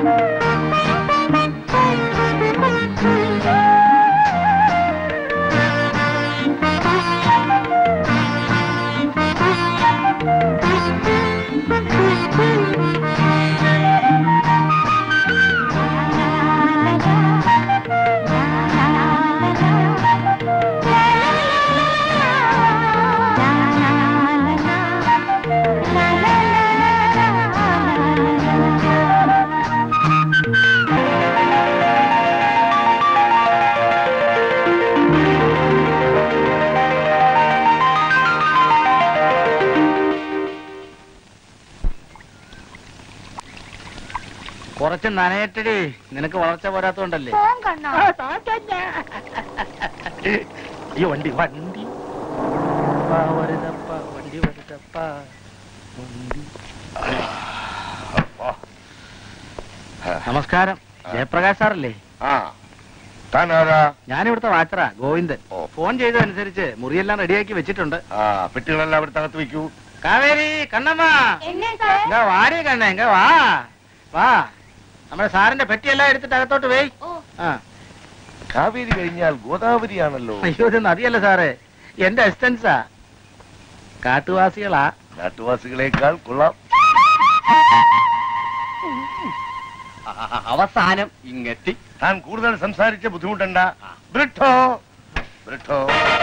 കുറച്ച് നനയറ്റടി നിനക്ക് വളർച്ച പോരാത്തോണ്ടല്ലേ പോം കണ്ണോ അയ്യോ വണ്ടി വണ്ടി വാ, വരുതപ്പ, വണ്ടി വരുതപ്പ, വണ്ടി. നമസ്കാരം ജയപ്രകാശ് സാറല്ലേ ആ താൻ ആരാ ഞാനിവിടുത്തെ വാച്ചറാ ഗോവിന്ദൻ ഓ. ഫോൺ ചെയ്തതനുസരിച്ച് മുറിയെല്ലാം റെഡിയാക്കി വെച്ചിട്ടുണ്ട് ആ പെട്ടികളെല്ലാം അവിടെ തകർത്ത് വെക്കൂ കാവേരി കണ്ണമ്മ എന്നെ സാർ ഇങ്ങ വാടി കണ്ണ ഇങ്ങ വാ വാ നമ്മുടെ സാറിന്റെ പെട്ടിയെല്ലാം എടുത്തിട്ട് അകത്തോട്ട് പോയി ഓ ആ കാവേരി കഴിഞ്ഞാൽ ഗോദാവരിയാണല്ലോ അയ്യോ ഇത് നദിയല്ല സാറേ എന്റെ അസിസ്റ്റൻസാ കാട്ടുവാസികളാ നാട്ടുവാസികളെക്കാൾ കൊള്ളാം അവസാനം ഇങ്ങെത്തി താൻ കൂടുതൽ സംസാരിച്ച ബുദ്ധിമുട്ടണ്ട ബ്രിട്ടോ ബ്രിട്ടോ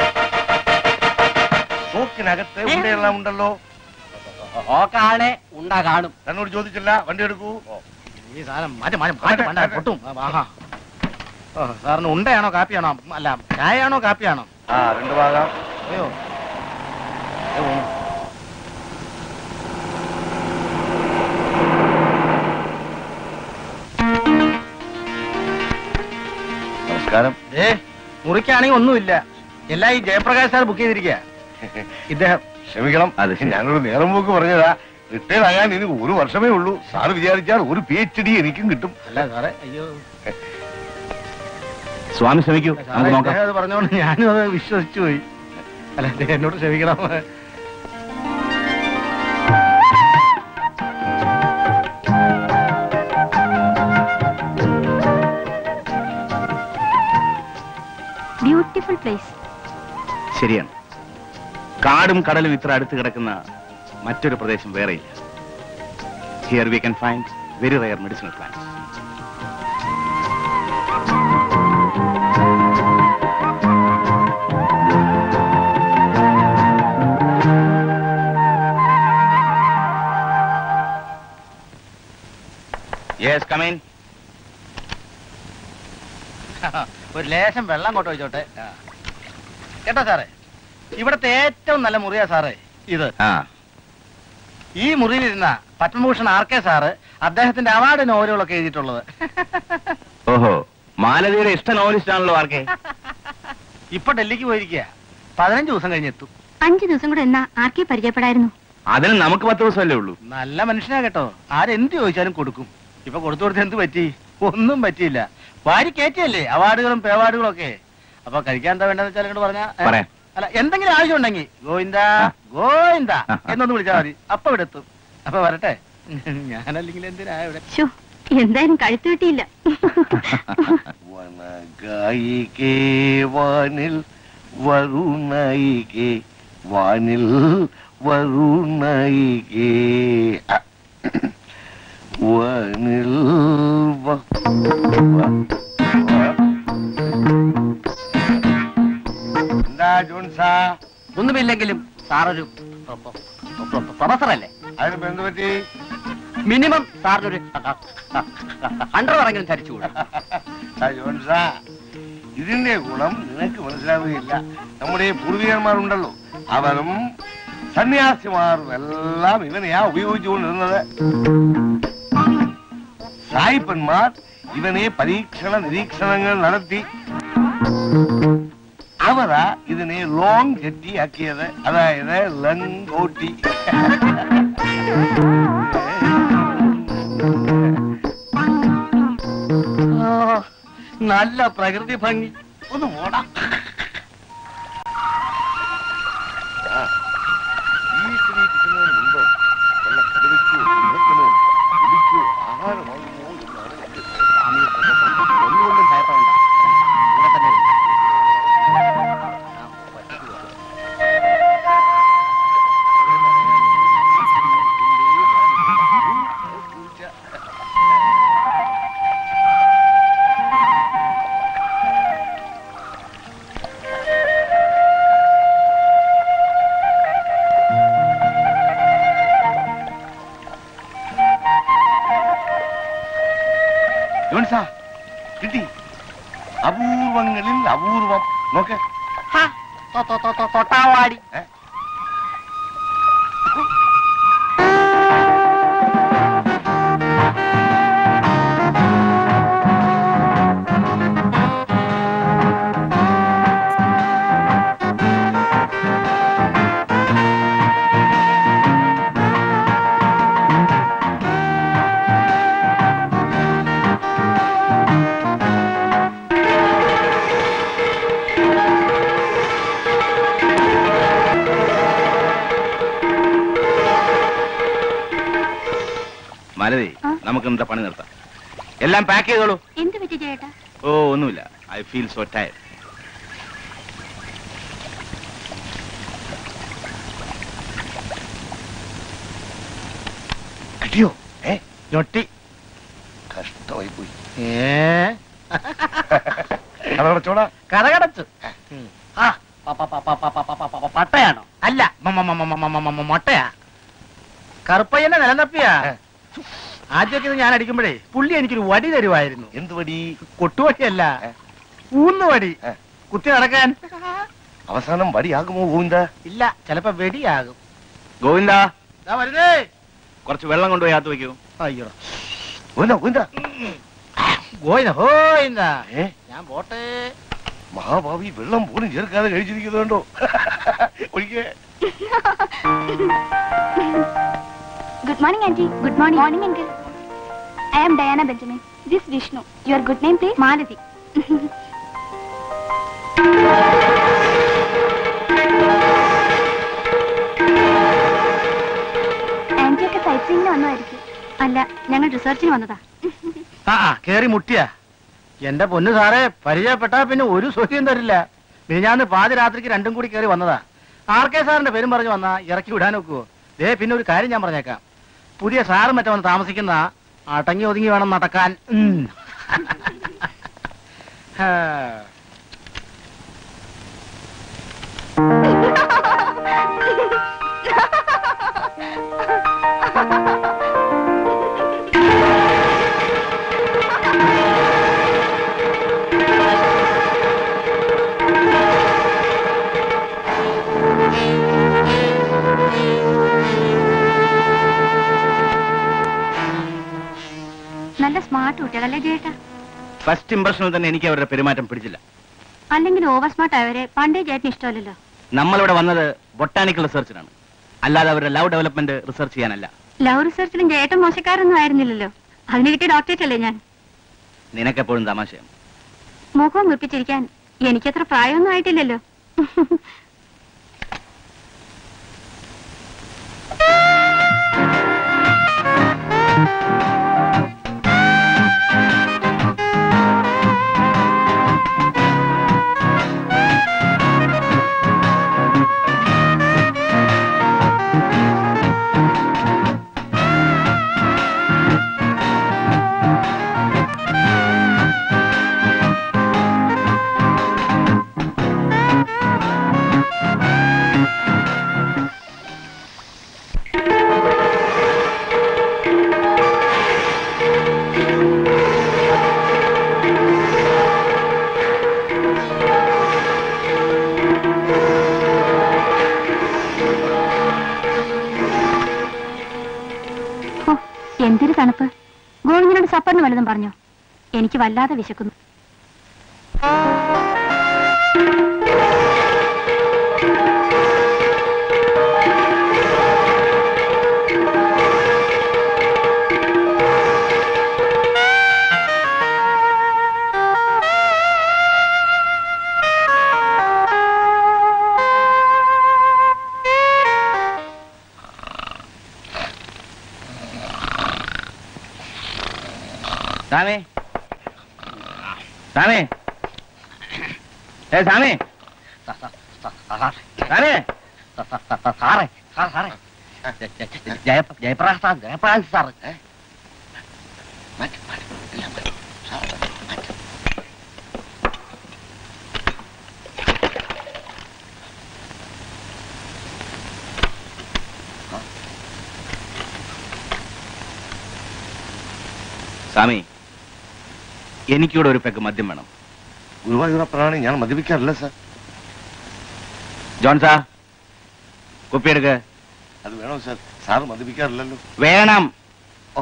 സോക്കിനകത്ത് ഉണ്ടയെല്ലാം ഉണ്ടല്ലോ ഓക്കാണെ ഉണ്ടാ കാണും തന്നോട് ചോദിച്ചില്ല വണ്ടി എടുക്കൂ ഈ സാധനം മാറ്റി മാറ്റി മാറ്റി വേണ്ട പൊട്ടും ആഹാ ഓ, സാറിന് ഉണ്ടയാണോ കാപ്പിയാണോ അല്ല ചായയാണോ കാപ്പിയാണോ ആ രണ്ടു ഭാഗം അയ്യോ ഏ, ഓ. നമസ്കാരം ഏ മുറിക്കാണെങ്കിൽ ഒന്നുമില്ല എല്ലാം ഈ ജയപ്രകാശ് സാർ ബുക്ക് ചെയ്തിരിക്കുക ഇദ്ദേഹം ക്ഷമിക്കണം അത് ശരി. ഞാനൊരു നേരം പോക്ക് പറഞ്ഞതാ റിട്ടയർ ആകാൻ ഇനി ഒരു വർഷമേ ഉള്ളൂ സാറ് വിചാരിച്ചാൽ ഒരു പി എച്ച് ഡി എനിക്കും കിട്ടും അല്ല സാറേ അയ്യോ സ്വാമി ശ്രമിക്കൂ സാറേ, നമുക്ക് നോക്കാം ഇദ്ദേഹം അത് പറഞ്ഞോണ്ട് ഞാനും അത് വിശ്വസിച്ചു പോയി അല്ല ഇദ്ദേഹം എന്നോട് ക്ഷമിക്കണം ബ്യൂട്ടിഫുൾ പ്ലേസ് ശരിയാണ് കാടും കടലും ഇത്ര അടുത്ത് കിടക്കുന്ന മറ്റൊരു പ്രദേശം വേറെയില്ല here we can find very rare medicinal plants yes come in ഒരു ലേശം വെള്ളം കൊണ്ട് ഒഴിച്ചോട്ടെ ആ. കേട്ടോ സാറേ ഇവിടുത്തെ ഏറ്റവും നല്ല മുറിയാ സാറേ ഇത് ആ ഈ മുറിയിലിരുന്ന പത്മഭൂഷൺ ആർ കെ സാറ് അദ്ദേഹത്തിന്റെ അവാർഡ് നോവലുകളൊക്കെ എഴുതിയിട്ടുള്ളത് ഓഹോ മാലതിയുടെ ഇഷ്ട നോവലിസ്റ്റ് ആണല്ലോ ആർക്കെ ഇപ്പൊ ഡൽഹിക്ക് പോയിരിക്കുക പതിനഞ്ച് ദിവസം കഴിഞ്ഞെത്തും അഞ്ചു ദിവസം കൂടെ എന്നാ ആർക്കെ പരിചയപ്പെടായിരുന്നു അതിന് നമുക്ക് പത്ത് ദിവസമല്ലേ ഉള്ളൂ നല്ല മനുഷ്യനാ കേട്ടോ ആരെന്ത് ചോദിച്ചാലും കൊടുക്കും ഇപ്പൊ കൊടുത്തു കൊടുത്ത് എന്ത് പറ്റി ഒന്നും പറ്റിയില്ല വാരി കയറ്റിയല്ലേ അവാർഡുകളും പേവാർഡുകളും ഒക്കെ അപ്പൊ കഴിക്കാൻ എന്താ വേണ്ടെന്ന് വെച്ചാൽ ഇങ്ങോട്ട് പറഞ്ഞാ ഏ? പറയാം. അല്ല എന്തെങ്കിലും ആവശ്യം ഉണ്ടെങ്കിൽ ഗോവിന്ദ ഗോവിന്ദ എന്നൊന്ന് വിളിച്ചാൽ മതി അപ്പൊ ഇവിടെ എത്തും അപ്പൊ വരട്ടെ ഞാനല്ലെങ്കിൽ എന്തിനാ ഇവിടെ ഷോ എന്തായാലും കഴുത്തു കിട്ടിയില്ല വനഗായികേ വാനിൽ വരുണയികേ വാനിൽ വരുണയികേ അ, വാനിൽ വ- വ- വ- എന്താ ജോൺസാ ഒന്നുമില്ലെങ്കിലും സാറൊരു പ്രൊഫസർ അല്ലേ അതിനിപ്പോ എന്ത് പറ്റി മിനിമം സാറിനൊരു അണ്ടർവെറെങ്കിലും ധരിച്ചുകൂടാ ആ ജോൺസാ ഇതിന്റെ ഗുണം നിനക്ക് മനസ്സിലാവുകയില്ല നമ്മുടെ ഈ പൂർവികന്മാരുണ്ടല്ലോ അവരും സന്യാസിമാരും എല്ലാം ഇവനെയാ ഉപയോഗിച്ചുകൊണ്ടിരുന്നത് സായിപ്പന്മാർ ഇവനെ പരീക്ഷണ നിരീക്ഷണങ്ങൾ നടത്തി അവരാ ഇതിനെ ലോങ് ജെറ്റി ആക്കിയത് അതായത് ലങ്കോട്ടി നല്ല പ്രകൃതി ഭംഗി ഒന്ന് പോടാ ആ, ഈ തുണി കിട്ടുന്നതിന് മുമ്പ് വല്ല കടുവയ്ക്കോ സിംഹത്തിനോ എലിക്കോ ആഹാരമാകുമോ എന്നാണ് ജോൺസാ കിട്ടി അപൂർവങ്ങളിൽ അപൂർവം നോക്ക് തൊട്ടാവാടി ഏ? മാലതി ആ? നമുക്ക് ഇന്നത്തെ പണി നിർത്താം എല്ലാം പാക്ക് ചെയ്തോളൂ എന്ത് പറ്റി ചേട്ടാ ഓ ഒന്നുമില്ല ഐ ഫീൽ സോ ടയർ കിട്ടിയോ ഏ ഞൊട്ടി കഷ്ടമായി പോയി ഏ അതടച്ചോടാ കഥകടച്ചു ആ പ- പ- പ- പ- പ- പ- പ- പ- പ- പട്ടയാണോ അല്ല മ- മ- മ- മ- മ- മ- മ- മൊട്ടയാ കറുപ്പയ്യനെ നിലനിർത്തിയാ ഏ. ആദ്യമൊക്കെ ഇത് ഞാൻ അടിക്കുമ്പോഴേ പുള്ളി എനിക്കൊരു വടി തരുമായിരുന്നു എന്ത് പടി കൊട്ടുവടിയല്ല ഏ. ഊന്നുവടി ഏ. കുത്തി നടക്കാൻ അവസാനം വടിയാകുമോ ഗോവിന്ദ ഇല്ല ചിലപ്പോ വെടിയാകും ഗോവിന്ദ ദാ വരുന്നേ കുറച്ച് വെള്ളം കൊണ്ടുപോയി അകത്ത് വെക്കൂ അയ്യോ ഗോവിന്ദ ഗോവിന്ദ ഗോയിന ഹോയിന്ന ഏ ഞാൻ പോട്ടെ മഹാഭാവി വെള്ളം പോലും ചേർക്കാതെ കഴിച്ചിരിക്കുന്നുണ്ടോ ഒഴിക്കേ good morning aunty good morning morning uncle I am Diana Benjamin this Vishnu your good name please Malathi aunty ഒക്കെ സൈറ്റ് സീയിങ്ങിന് വന്നതായിരിക്കും അല്ല ഞങ്ങൾ റിസർച്ചിന് വന്നതാ ആ ആ കേറി മുട്ടിയ എന്റെ പൊന്നു സാറേ പരിചയപ്പെട്ടാ പിന്നെ ഒരു സ്വര്യം തരില്ല മിനിഞ്ഞാന്ന് പാതിരാത്രിക്ക് രണ്ടും കൂടി കയറി വന്നതാ ആർ കെ സാറിന്റെ പേരും പറഞ്ഞു വന്നാ ഇറക്കി വിടാൻ നോക്കുവോ ദേ പിന്നെ ഒരു കാര്യം ഞാൻ പറഞ്ഞേക്കാം പുതിയ സാറ് മറ്റേ വന്ന് താമസിക്കുന്ന അടങ്ങി ഒതുങ്ങി വേണം നടക്കാൻ ഉം. ഹാ. നല്ല സ്മാർട്ട് കുട്ടികളല്ലേ ചേട്ടാ ഫസ്റ്റ് ഇംപ്രഷനിൽ തന്നെ എനിക്ക് അവരുടെ പെരുമാറ്റം പിടിച്ചില്ല അല്ലെങ്കിൽ ഓവർ സ്മാർട്ട് ആയവരെ പണ്ടേ ചേട്ടന് ഇഷ്ടമല്ലല്ലോ നമ്മളിവിടെ വന്നത് ബൊട്ടാണിക്കൽ റിസർച്ചിനാണ് അല്ലാതെ അവരുടെ ലവ് ഡെവലപ്മെന്റ് റിസർച്ച് ചെയ്യാനല്ല ലവ് റിസർച്ചിലും ചേട്ടൻ മോശക്കാരൊന്നും ആയിരുന്നില്ലല്ലോ അതിന് കിട്ടിയ ഡോക്ടറേറ്റ് അല്ലേ ഞാൻ നിനക്കെപ്പോഴും തമാശയാണ് മുഖം മുറിപ്പിച്ചിരിക്കാൻ എനിക്കത്ര പ്രായമൊന്നും ആയിട്ടില്ലല്ലോ ഹോ, എന്തൊരു തണുപ്പ് ഗോവിന്ദനോട് സപ്പറിന് വല്ലതും പറഞ്ഞോ എനിക്ക് വല്ലാതെ വിശക്കുന്നു സാമേ സാമേ ഏ സാമേ സാമേ സാറേ സാർ സാറേ ജയ ജയപ്രകാശ് സാർ ജയപ്രകാശ് സാർ മാറ്റ്, മാറ്റ്, എല്ലാം മാറ്റ്. സാറ് മാറ്റ്. സ്വാമി എനിക്കിവിടെ ഒരു പെഗ് മദ്യം വേണം ഗുരുവായൂരപ്പനാണ് ഞാൻ മദ്യപിക്കാറില്ല സാർ ജോൺ സാ കുപ്പിയെടുക്ക് അത് വേണോ സാർ സാർ മദ്യപിക്കാറില്ലല്ലോ വേണം ഓ.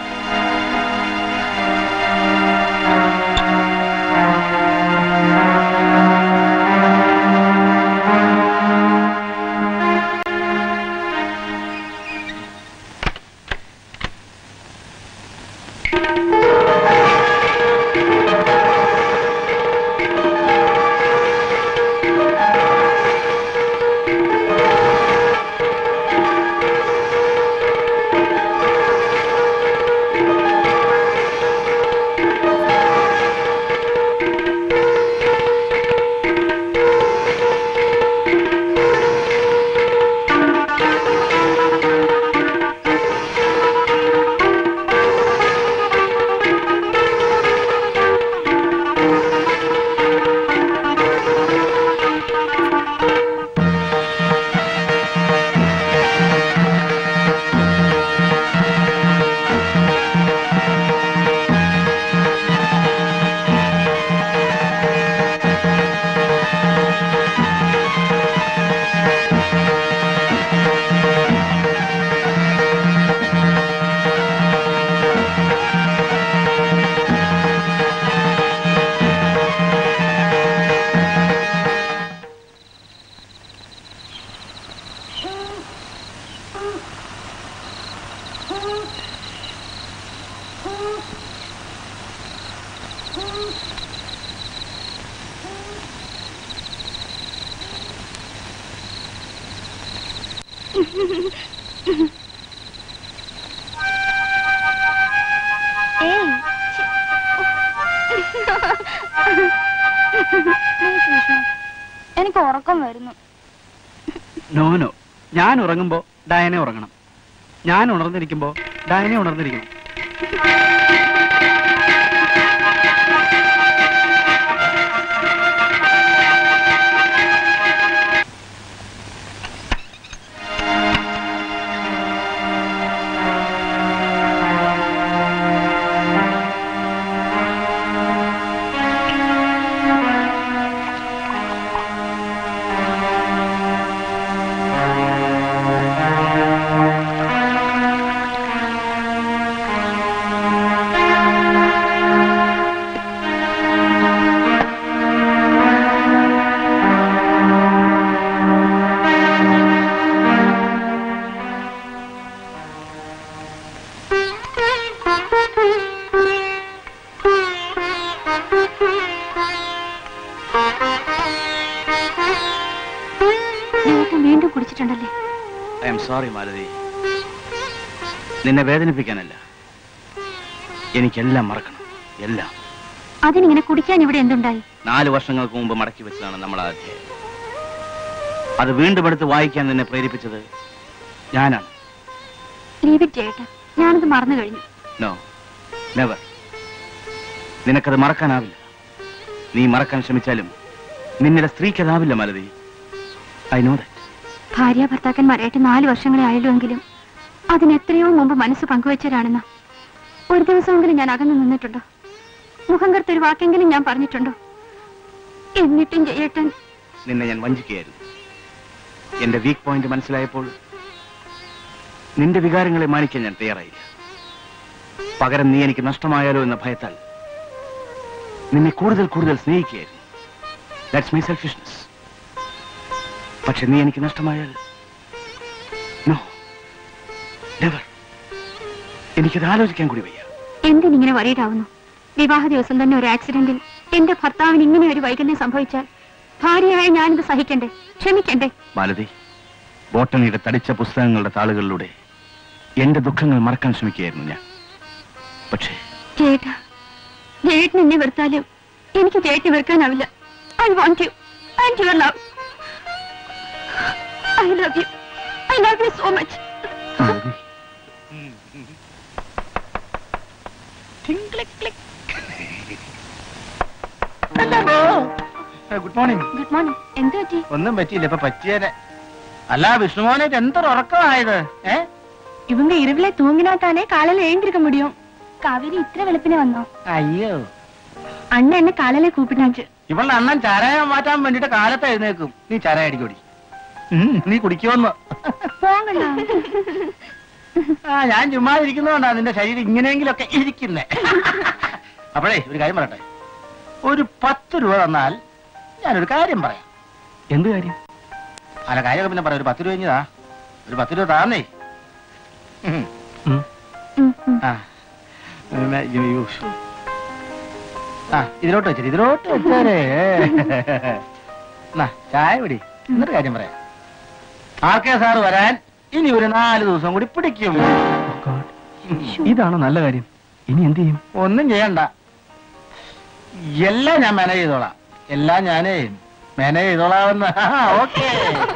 ഏയ് ഛി. Please, വിഷ്ണു. എനിക്ക് ഉറക്കം വരുന്നു നോ നോ ഞാൻ ഉറങ്ങുമ്പോ ഡയനെ ഉറങ്ങണം ഞാൻ ഉണർന്നിരിക്കുമ്പോ ഡയനെ ഉണർന്നിരിക്കണം ദേഹത്ത് വീണ്ടും കുടിച്ചിട്ടുണ്ടല്ലേ ഐ എം സോറി മാലതി നിന്നെ വേദനിപ്പിക്കാനല്ല എനിക്കെല്ലാം മറക്കണം എല്ലാം അതിനിങ്ങനെ കുടിക്കാൻ ഇവിടെ എന്തുണ്ടായി നാല് വർഷങ്ങൾക്ക് മുമ്പ് മടക്കി വെച്ചതാണ് നമ്മൾ ആ അധ്യായം അത് വീണ്ടും എടുത്ത് വായിക്കാൻ നിന്നെ പ്രേരിപ്പിച്ചത് ഞാനാണ് ലീവ് ഇറ്റ് ചേട്ടാ ഞാനത് മറന്നു കഴിഞ്ഞു നോ നെവർ നിനക്കത് മറക്കാനാവില്ല നീ മറക്കാൻ ശ്രമിച്ചാലും നിന്നിലെ സ്ത്രീക്കതാവില്ല മാലതി ഐ നോ ദാറ്റ് ഭാര്യ ഭർത്താക്കന്മാരായിട്ട് നാല് വർഷങ്ങളെ ആയല്ലുവെങ്കിലും അതിന് എത്രയോ മുമ്പ് മനസ്സ് പങ്കുവച്ചവരാണെന്ന ഒരു ദിവസമെങ്കിലും ഞാൻ അകന്നു നിന്നിട്ടുണ്ടോ മുഖം കറുത്തൊരു വാക്കെങ്കിലും ഞാൻ പറഞ്ഞിട്ടുണ്ടോ എന്നിട്ടും ജയേട്ടൻ നിന്നെ ഞാൻ വഞ്ചിക്കുകയായിരുന്നു എന്റെ വീക്ക് പോയിന്റ് മനസ്സിലായപ്പോൾ നിന്റെ വികാരങ്ങളെ മാനിക്കാൻ ഞാൻ തയ്യാറായില്ല പകരം നീ എനിക്ക് നഷ്ടമായാലോ എന്ന ഭയത്താൽ നിന്നെ കൂടുതൽ കൂടുതൽ സ്നേഹിക്കുകയായിരുന്നു ദാറ്റ്സ് മൈ സെൽഫിഷ്നെസ് പക്ഷെ നീ എനിക്ക് നഷ്ടമായാൽ നോ നെവർ എനിക്കത് ആലോചിക്കാൻ കൂടി വയ്യ എന്തിനിങ്ങനെ വറീഡാവുന്നു വിവാഹ ദിവസം തന്നെ ഒരു ആക്സിഡന്റിൽ എന്റെ ഭർത്താവിന് ഇങ്ങനെ ഒരു വൈകല്യം സംഭവിച്ചാൽ ഭാര്യയായ ഞാനിത് സഹിക്കണ്ടേ ക്ഷമിക്കണ്ടേ മാലതി ബോട്ടണിയുടെ തടിച്ച പുസ്തകങ്ങളുടെ താളുകളിലൂടെ എന്റെ ദുഃഖങ്ങൾ മറക്കാൻ ശ്രമിക്കുകയായിരുന്നു ഞാൻ പക്ഷേ ചേട്ടാ ചേട്ടൻ എന്നെ വെറുത്താലും എനിക്ക് ചേട്ടനെ വെറുക്കാനാവില്ല I want you and your love I love you I love you so much Malathi good morning good morning എന്ത് പറ്റി ഒന്നും പറ്റിയില്ല ഇപ്പൊ പറ്റിയേനെ അല്ല വിഷ്ണുമോനായിട്ട് എന്തൊരു ഉറക്കമായത് ഏ ഇവങ്ക ഇരുവിലെ തൂങ്ങിനാത്താനേ കാലയിൽ എഴുந்திருக்க முடியும் കാവേരി ഇത്ര വെളുപ്പിന് വന്നോ അയ്യോ അണ്ണ എന്നെ കാലലെ കൂപ്പിനാച്ച് ഇവളുടെ അണ്ണൻ ചാരായം മാറ്റാൻ വേണ്ടിട്ട് കാലത്ത് എഴുന്നേക്കും നീ ചാരായ അടിക്കോടി നീ കുടിക്കുമെന്ന് പോകണ്ട ആ ഞാൻ ചുമ്മാ ഇരിക്കുന്നതുകൊണ്ടാ നിന്റെ ശരീരം ഇങ്ങനെയെങ്കിലൊക്കെ ഇരിക്കുന്നേ അപ്പോഴേ ഒരു കാര്യം പറയട്ടെ ഒരു പത്ത് രൂപ തന്നാൽ ഞാനൊരു കാര്യം പറയാം എന്ത് കാര്യം അല്ല കാര്യമൊക്കെ പിന്നെ പറയാം ഒരു പത്ത് രൂപ കഴിഞ്ഞതാ ഒരു പത്ത് രൂപ താന്നേ ഉം. ഉം. ഉം, ഉം. ആ പിന്നെ ഇത് യൂസ്. ആ ഇതിലോട്ട് വെച്ചിട്ട് ഇതിലോട്ട് വെച്ചാലേ എന്നാ ചായ പിടി എന്നിട്ട് കാര്യം പറയാം ആർ കെ സാറ് വരാൻ ഇനി ഒരു നാല് ദിവസം കൂടി പിടിക്കും ഇതാണോ നല്ല കാര്യം ഇനി എന്ത് ചെയ്യും ഒന്നും ചെയ്യണ്ട എല്ലാം ഞാൻ മാനേജ് ചെയ്തോളാം എല്ലാം ഞാനേ മാനേജ് ചെയ്തോളാമെന്ന് okay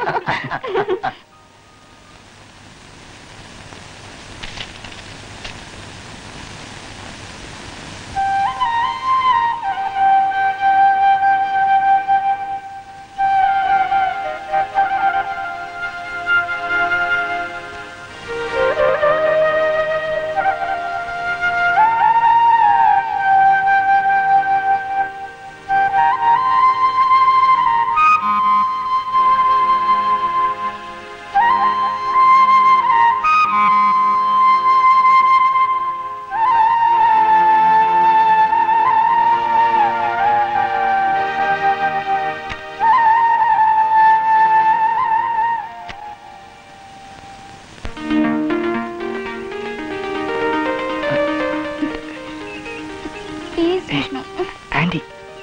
please Vishnu aunty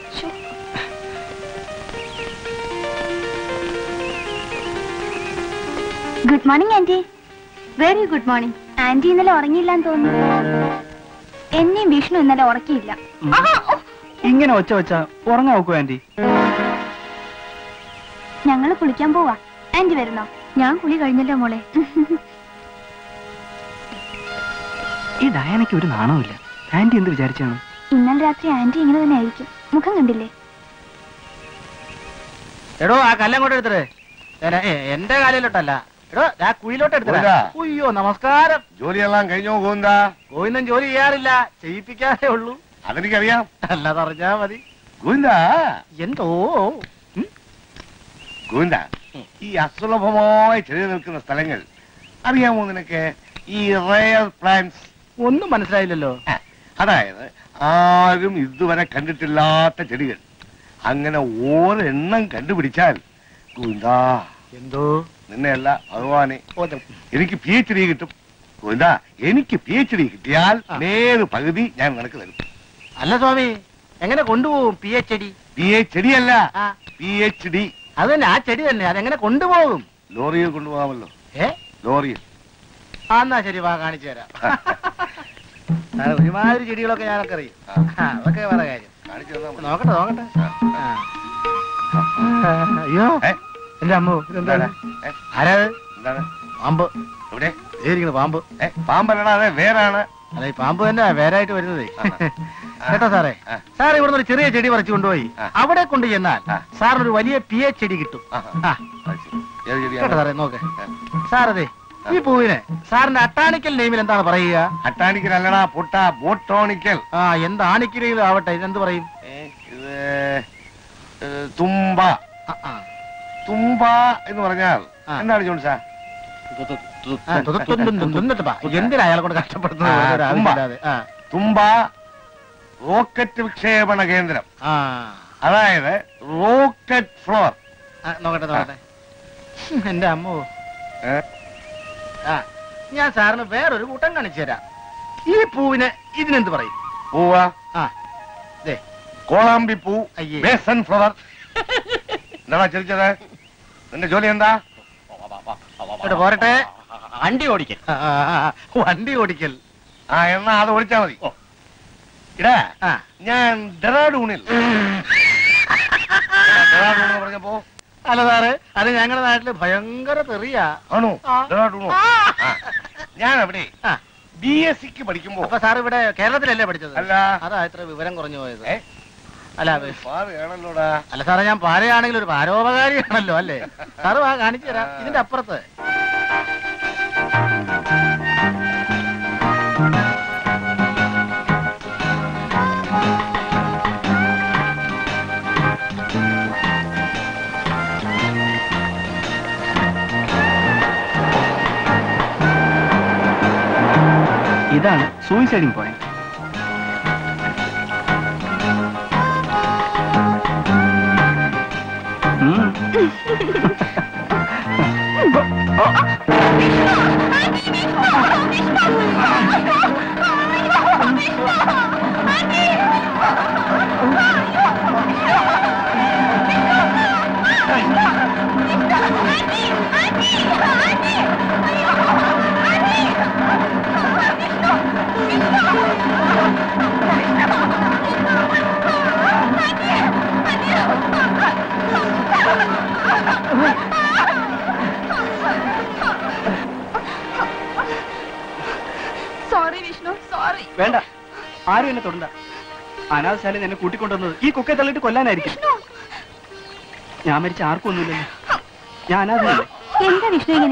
good morning aunty very good morning aunty ഇന്നലെ ഉറങ്ങിയില്ലാന്ന് തോന്നുന്നു എന്നെയും വിഷ്ണു ഇന്നലെ ഉറക്കിയില്ല ആഹാ, ഓ. ഇങ്ങനെ ഒച്ച വെച്ച ഉറങ്ങാൻ നോക്കൂ ആന്റി ഞങ്ങള് കുളിക്കാൻ പോവാ ആന്റി വരുന്നോ ഞാൻ കുളി കഴിഞ്ഞല്ലോ മോളെ ഈ ഡയാനയ്ക്ക് ഒരു നാണമില്ല ആന്റി എന്ത് വിചാരിച്ചാണ് ഇന്നലെ രാത്രി ആന്റി ഇങ്ങനെ തന്നെ ആയിരിക്കും മുഖം കണ്ടില്ലേ എടോ ആ കല്ലങ്ങോട്ട് എടുത്തിട്ട് എന്റെ കാലിലോട്ടല്ല എടോ ആ കുഴിയിലോട്ട് എടുത്തിട്ട് പോരാ. അയ്യോ നമസ്കാരം ജോലിയെല്ലാം കഴിഞ്ഞോ ഗോവിന്ദ ഗോവിന്ദൻ ജോലി ചെയ്യാറില്ല ചെയ്യിപ്പിക്കാനേ ഉള്ളൂ അതെനിക്കറിയാം അല്ലാതെ അറിഞ്ഞാ മതി ഗോവിന്ദ എന്തോ ഉം? ഗോവിന്ദ ഈ അസുലഭമായി ചെറിയ നിൽക്കുന്ന സ്ഥലങ്ങൾ അറിയാമോ നിനക്ക് ഈ റയർ പ്ലാന്റ്സ് ഒന്നും മനസ്സിലായില്ലല്ലോ അതായത് ആരും ഇതുവരെ കണ്ടിട്ടില്ലാത്ത ചെടികൾ അങ്ങനെ ഓരെണ്ണം കണ്ടുപിടിച്ചാൽ ഗോവിന്ദാ എന്തോ നിന്നെയല്ല ഭഗവാനെ ഓ, ദേ. എനിക്ക് പി എച്ച് ഡി കിട്ടും ഗോവിന്ദാ എനിക്ക് പി എച്ച് ഡി കിട്ടിയാൽ ആ. നേര് പകുതി ഞാൻ നിനക്ക് തരും അല്ല സ്വാമി എങ്ങനെ കൊണ്ടുപോകും P H D P H D അല്ല ആ പി എച്ച് ഡി അത് തന്നെ ആ ചെടി തന്നെ അതെങ്ങനെ കൊണ്ടുപോകും ലോറിയിൽ കൊണ്ടുപോകാമല്ലോ ഏ ലോറിയിൽ ആ എന്നാ ശരി വാ കാണിച്ചു തരാം ആ, ഒരുമാതിരി ചെടികളൊക്കെ ഞാനൊക്കെ അറിയും ആ. ആ, അതൊക്കെ വേറെ കാര്യം കാണിച്ചു തന്നാ മതി. നോക്കട്ടെ നോക്കട്ടെ ആ. ആ. അയ്യോ ഏ? എന്റെ അമ്മു ഇതെന്താണ് ഏ? ആരാത് എന്താണ് പാമ്പ് എവിടെ ഇരിക്കുന്നു പാമ്പ് ഏ പാമ്പല്ലടാ അതെ വേറാണ് അല്ല ഈ പാമ്പ് തന്നെ വേരായിട്ട് വരുന്നതേ ആ. കേട്ടോ സാറേ ആ. സാർ ഇവിടുന്ന് ഒരു ചെറിയ ചെടി പറിച്ചു കൊണ്ടുപോയി ആ. അവിടെ കൊണ്ട് ചെന്നാൽ ആ. സാറിനൊരു വലിയ പി എച്ച് ചെടി കിട്ടും ആഹാ. ആ അത് ശരി. ഏത് ചെടിയാണ്? കേട്ടോ സാറേ നോക്ക് ആ. സാറതെ ഈ പൂവിനെ സാറിന്റെ അട്ടാണിക്കൽ നെയിമിൽ എന്താണ് പറയുക അട്ടാണിക്കൽ അല്ലടാ പൊട്ട ബോട്ടോണിക്കൽ ആ എന്താണിക്കലും ആവട്ടെ ഇതെന്ത് പറയും ഏ, ഇത് ഏ, തുമ്പ ആ, ആ. തുമ്പ എന്ന് പറഞ്ഞാൽ ആ. എന്താണ് ജോൺസാ ആ, തു- തു- തു- തു- തുന്നിട്ട് പാ. എന്തിനാ അയാളെ കൊണ്ട് കഷ്ടപ്പെടുന്നത് ആ, വെറുതെ ഒരു തുമ്പ. ആവശ്യമില്ലാതെ. ആ, തുമ്പ റോക്കറ്റ് വിക്ഷേപണ കേന്ദ്രം ആ. അതായത് റോക്കറ്റ് ഫ്ലോർ ആ, നോക്കട്ടെ നോക്കട്ടെ എന്റെ അമ്മോ ഏ? ആ ഞാൻ സാറിന് വേറൊരു കൂട്ടം കാണിച്ചു തരാം ഈ പൂവിന് ഇതിനെന്ത് പറയും പൂവ ആ ദേ കോളാമ്പി പൂ അയ്യേ. ബേസൻ ഫ്ലവർ എന്താ ചിരിച്ചത് നിന്റെ ജോലി എന്താ ഇവിടെ പോരട്ടെ വണ്ടി ഓടിക്കൽ വണ്ടി ഓടിക്കൽ ആ എന്നാ അത് ഓടിച്ചാ മതി ഇടാ ആ ഞാൻ ഡെറാഡൂണിൽ ഡെറാഡൂൺ എന്ന് പറഞ്ഞപ്പോ അല്ല സാറ് അത് ഞങ്ങളുടെ നാട്ടില് ഭയങ്കര തെറിയാ ആണോ ആ. ഡെറാഡൂണോ ആ. ആ. ഞാൻ അവിടെ ആ. ബി എസ് സിക്ക് പഠിക്കുമ്പോ അപ്പൊ സാർ ഇവിടെ കേരളത്തിലല്ലേ പഠിച്ചത് അല്ല അതാ ഇത്ര വിവരം കുറഞ്ഞു പോയത് ഏ? അല്ല പാറയാണല്ലോടാ അല്ല സാറേ ഞാൻ പാരയാണെങ്കിൽ ഒരു പാരോപകാരിയാണല്ലോ അല്ലേ സാറ് വാ കാണിച്ചു തരാം ഇതിന്റെ അപ്പുറത്ത് ഇതാണ് suiciding point sorry Vishnu sorry വേണ്ട ആരും എന്നെ തൊടണ്ട അനാഥശാലയിൽ എന്നെ കൂട്ടിക്കൊണ്ടുവന്നത് ഈ കുക്കെ തള്ളിട്ട് കൊല്ലാനായിരിക്കും ഞാൻ മരിച്ച ആർക്കും ഒന്നുമില്ലല്ലോ ഞാൻ അനാഥനല്ലേ എന്താ വിഷ്ണു ഇങ്ങനെ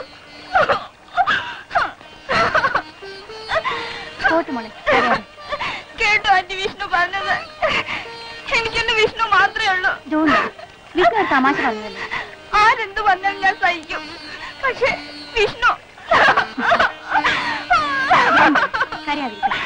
പോട്ട് മോളെ കരയാതെ. കേട്ടോ ആന്റി വിഷ്ണു പറഞ്ഞത് എനിക്കെന്നെ വിഷ്ണു മാത്രമേ ഉള്ളൂ Don't worry. വിഷ്ണു ഒരു തമാശ പറഞ്ഞതല്ലേ ആരെന്ത് പറഞ്ഞാലും ഞാൻ സഹിക്കും പക്ഷെ വിഷ്ണു കരയാതിരിക്കും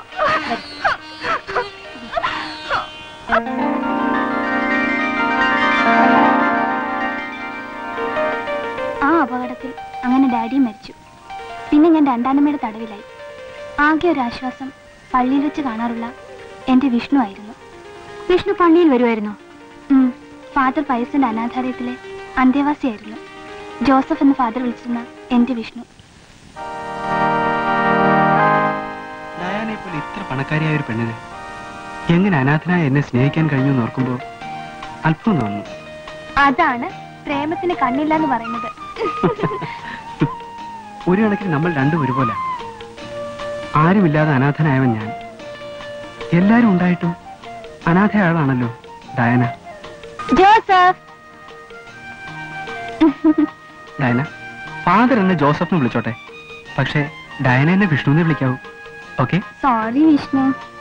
ആ അപകടത്തിൽ അങ്ങനെ ഡാഡിയും മരിച്ചു പിന്നെ ഞാൻ രണ്ടാനമ്മയുടെ തടവിലായി ആകെ ഒരു ആശ്വാസം പള്ളിയിൽ വെച്ച് കാണാറുള്ള എന്റെ വിഷ്ണു ആയിരുന്നു വിഷ്ണു പള്ളിയിൽ വരുമായിരുന്നു ഫാദർ പയസിന്റെ അനാഥാലയത്തിലെ അന്തേവാസിയായിരുന്നു ജോസഫ് എന്ന് ഫാദർ വിളിച്ചിരുന്ന എന്റെ വിഷ്ണു ഡയാനെ പോലെ ഇത്ര പണക്കാരിയായ ഒരു പെണ്ണിന് എങ്ങനെ അനാഥനായ എന്നെ സ്നേഹിക്കാൻ കഴിഞ്ഞു എന്ന് ഓർക്കുമ്പോൾ അല്പം തോന്നുന്നു അതാണ് പ്രേമത്തിന് കണ്ണില്ല എന്ന് പറയുന്നത് ഒരു കണക്കിന് നമ്മൾ രണ്ടും ഒരുപോലെ ആരുമില്ലാതെ അനാഥനായവൻ ഞാൻ എല്ലാരും ഉണ്ടായിട്ടും അനാഥയാളാണല്ലോ ഡയന ജോസഫ് ഡയന ഫാദർ എന്നെ ജോസഫ് എന്ന് വിളിച്ചോട്ടെ പക്ഷേ ഡയന എന്നെ വിഷ്ണു എന്ന് വിളിക്കാവൂ ഓക്കെ സോറി വിഷ്ണു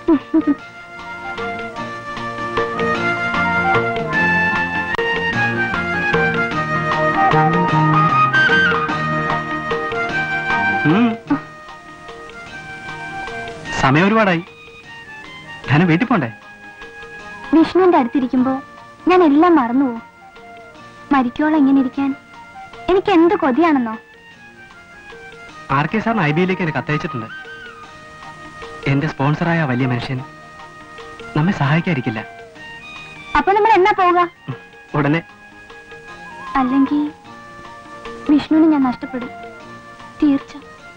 സമയം ഒരുപാടായി ധന വീട്ടിൽ പോണ്ടേ വിഷ്ണുവിന്റെ അടുത്തിരിക്കുമ്പോ ഞാൻ എല്ലാം മറന്നുപോകും മരിക്കോളം ഇങ്ങനെ ഇരിക്കാൻ എനിക്ക് എന്ത് കൊതിയാണെന്നോ ആർ കെ സാറിന് ഐ ബിയിലേക്ക് എന്നെ കത്തയച്ചിട്ടുണ്ട് എന്റെ സ്പോൺസറായ ആ വലിയ മനുഷ്യൻ നമ്മെ സഹായിക്കാതിരിക്കില്ല അപ്പൊ നമ്മൾ എന്നാ പോവുക ഉടനെ അല്ലെങ്കിൽ വിഷ്ണുവിനെ ഞാൻ നഷ്ടപ്പെടും തീർച്ച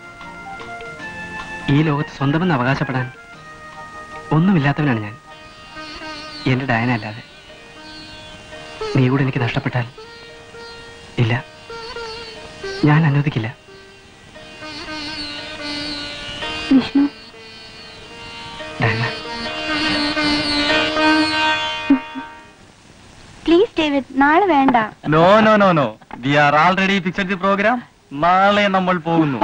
ഈ ലോകത്ത് സ്വന്തമെന്ന് അവകാശപ്പെടാൻ ഒന്നുമില്ലാത്തവനാണ് ഞാൻ എന്റെ ഡയന അല്ലാതെ നീ കൂടെ എനിക്ക് നഷ്ടപ്പെട്ടാൽ ഇല്ല ഞാൻ അനുവദിക്കില്ല വിഷ്ണു ഡയന പ്ലീസ് ഡേവിഡ് നാളെ വേണ്ട no no no no we are already fixed the programme നാളെ നമ്മൾ പോകുന്നു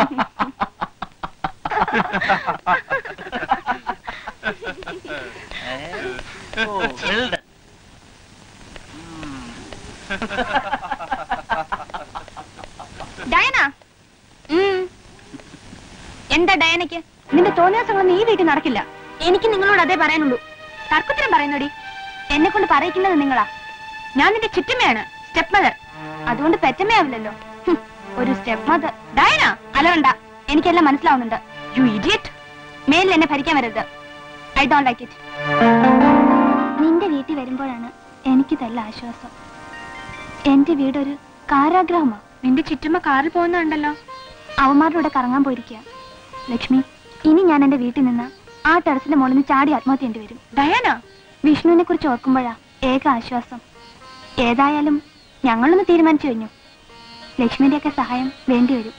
ഡയന എന്താ ഡയനയ്ക്ക് നിന്റെ തോന്നിയാസങ്ങളൊന്നും ഈ വീട്ടിൽ നടക്കില്ല എനിക്ക് നിങ്ങളോട് അതേ പറയാനുള്ളൂ തർക്കത്തിനും പറയുന്നോടി എന്നെ കൊണ്ട് പറയിക്കുന്നത് നിങ്ങളാ ഞാൻ നിന്റെ ചുറ്റമ്മയാണ് സ്റ്റെപ്പ് മദർ അതുകൊണ്ട് പെറ്റമ്മയാവില്ലല്ലോ ഹും, ഒരു സ്റ്റെപ്പ് മദർ ഡയന അലവണ്ട എനിക്കെല്ലാം മനസ്സിലാവുന്നുണ്ട് യു ഇഡിയറ്റ് മേലിൽ എന്നെ ഭരിക്കാൻ വരരുത് ഐ ഡോണ്ട് ലൈക്ക് ഇറ്റ് നിന്റെ വീട്ടിൽ വരുമ്പോഴാണ് എനിക്ക് തല്ല ആശ്വാസം എന്റെ വീടൊരു കാരാഗ്രഹമാ നിന്റെ ചുറ്റുമ്പോ കാറിൽ പോകുന്നുണ്ടല്ലോ അവന്മാരുടെ കൂടെ കറങ്ങാൻ പോയിരിക്കുക ലക്ഷ്മി ഇനി ഞാൻ എന്റെ വീട്ടിൽ നിന്ന് ആ ടെറസിന്റെ മുകളിൽ നിന്ന് ചാടി ആത്മഹത്യ ചെയ്യേണ്ടി വരും ഡയാന വിഷ്ണുവിനെ കുറിച്ച് ഓർക്കുമ്പോഴാ ഏക ആശ്വാസം ഏതായാലും ഞങ്ങളൊന്ന് തീരുമാനിച്ചു കഴിഞ്ഞു ലക്ഷ്മിയുടെയൊക്കെ സഹായം വേണ്ടി വരും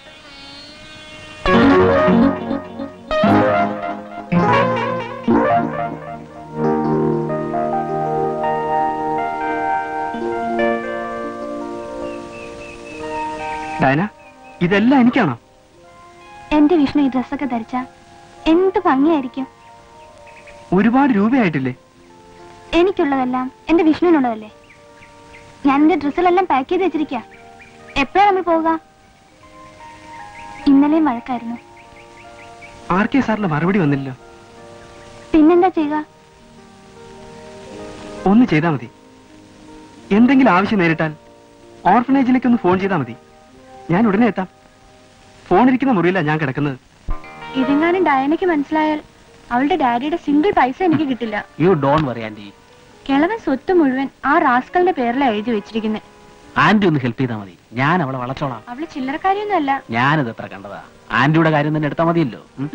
ഡയന ഇതെല്ലാം എനിക്കാണോ എന്റെ വിഷ്ണു ഈ ഡ്രസ്സൊക്കെ ധരിച്ച എന്ത് ഭംഗിയായിരിക്കും ഒരുപാട് രൂപയായിട്ടില്ലേ എനിക്കുള്ളതെല്ലാം എന്റെ വിഷ്ണുവിനുള്ളതല്ലേ ഞാൻ എന്റെ ഡ്രസ്സിലെല്ലാം പാക്ക് ചെയ്ത് വെച്ചിരിക്കുക എപ്പോഴാ നമ്മൾ പോവുക ഇന്നലെയും വഴക്കായിരുന്നു ആർ കെ സാറിന്റെ മറുപടി വന്നില്ലല്ലോ പിന്നെന്താ ചെയ്യുക ഒന്ന് ചെയ്താൽ മതി എന്തെങ്കിലും ആവശ്യം നേരിട്ടാൽ ഓർഫനേജിലേക്ക് ഒന്ന് ഫോൺ ചെയ്താൽ മതി ഞാൻ ഉടനെ എത്താം ഫോൺ ഇരിക്കുന്ന മുറിയില്ല ഞാൻ കിടക്കുന്നത് ഇതെങ്ങാനും ഡയനയ്ക്ക് മനസ്സിലായാൽ അവളുടെ ഡാഡിയുടെ സിംഗിൾ പൈസ എനിക്ക് കിട്ടില്ല യു ഡോൺ വറി ആന്റി കിളവൻ സ്വത്ത് മുഴുവൻ ആ റാസ്കലിന്റെ പേരിലാണ് എഴുതി വെച്ചിരിക്കുന്നത് ആന്റി ഒന്ന് ഹെൽപ്പ് ചെയ്താൽ മതി ഞാൻ അവളെ വളച്ചോളാം അവള് ചില്ലറക്കാരിയൊന്നും അല്ല ഞാനിത് എത്ര കണ്ടതാ ആന്റിയുടെ കാര്യം തന്നെ എടുത്താൽ മതിയല്ലോ ഉം?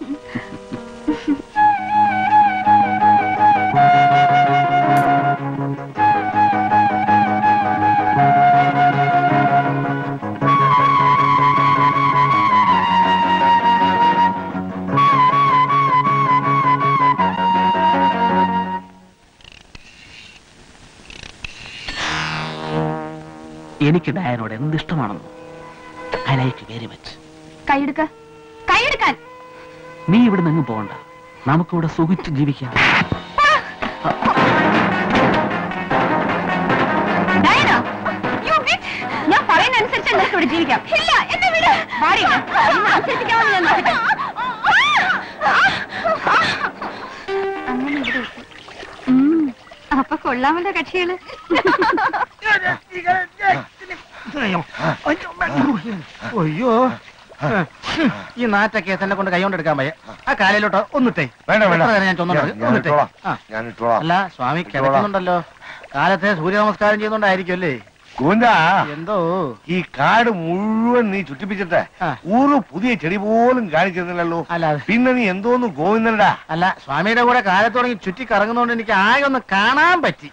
എനിക്ക് ഡയനോട് എന്തിഷ്ടമാണെന്നോ ഐ ലൈക്ക് വെരി മച്ച് കൈയെടുക്ക കൈയെടുക്കാൻ നീ ഇവിടെ നിന്ന് പോകണ്ട നമുക്കിവിടെ സുഖിച്ച് ജീവിക്കാം ഡയന, you bitch. ഞാൻ പറയുന്ന അനുസരിച്ച് നിങ്ങൾക്ക് ഇവിടെ ജീവിക്കാം ഇല്ല എന്നെ വിട് മാറി അനുസരിപ്പിക്കാമെന്ന് ഞാൻ നോക്കട്ടെ അങ്ങനെ ഇവിടെ എത്തി. ഉം, അപ്പൊ കൊള്ളാമല്ലോ കക്ഷികള് അയ്യോ ഈ നാറ്റ കേസ് എന്നെ കൊണ്ട് കൈകൊണ്ട് എടുക്കാൻ പയ്യ ആ കാലയിലോട്ട് ഒന്നിട്ടേ വേണ്ട വേണ്ട എത്ര നേരം ഞാൻ ചൊന്നോണ്ട് ഞാൻ- ഞാൻ ഒന്നിട്ടേ ഇട്ടോളാം. ആ ഞാൻ ഇട്ടോളാം അല്ല സ്വാമി കിടക്കുന്നുണ്ടല്ലോ കാലത്തെ സൂര്യ നമസ്കാരം ചെയ്യുന്നോണ്ടായിരിക്കും അല്ലേ ഗോവിന്ദ എന്തോ ഈ കാട് മുഴുവൻ നീ ചുറ്റിപ്പിച്ചിട്ട് ആ. ഒരു പുതിയ ചെടി പോലും കാണിച്ചിരുന്നില്ലല്ലോ അല്ല അത് പിന്നെ നീ എന്തോന്ന് ഗോവിന്ദനടാ അല്ല സ്വാമിയുടെ കൂടെ കാലത്ത് തുടങ്ങി ചുറ്റി കറങ്ങുന്നോണ്ട് എനിക്ക് ആകെ ഒന്ന് കാണാൻ പറ്റി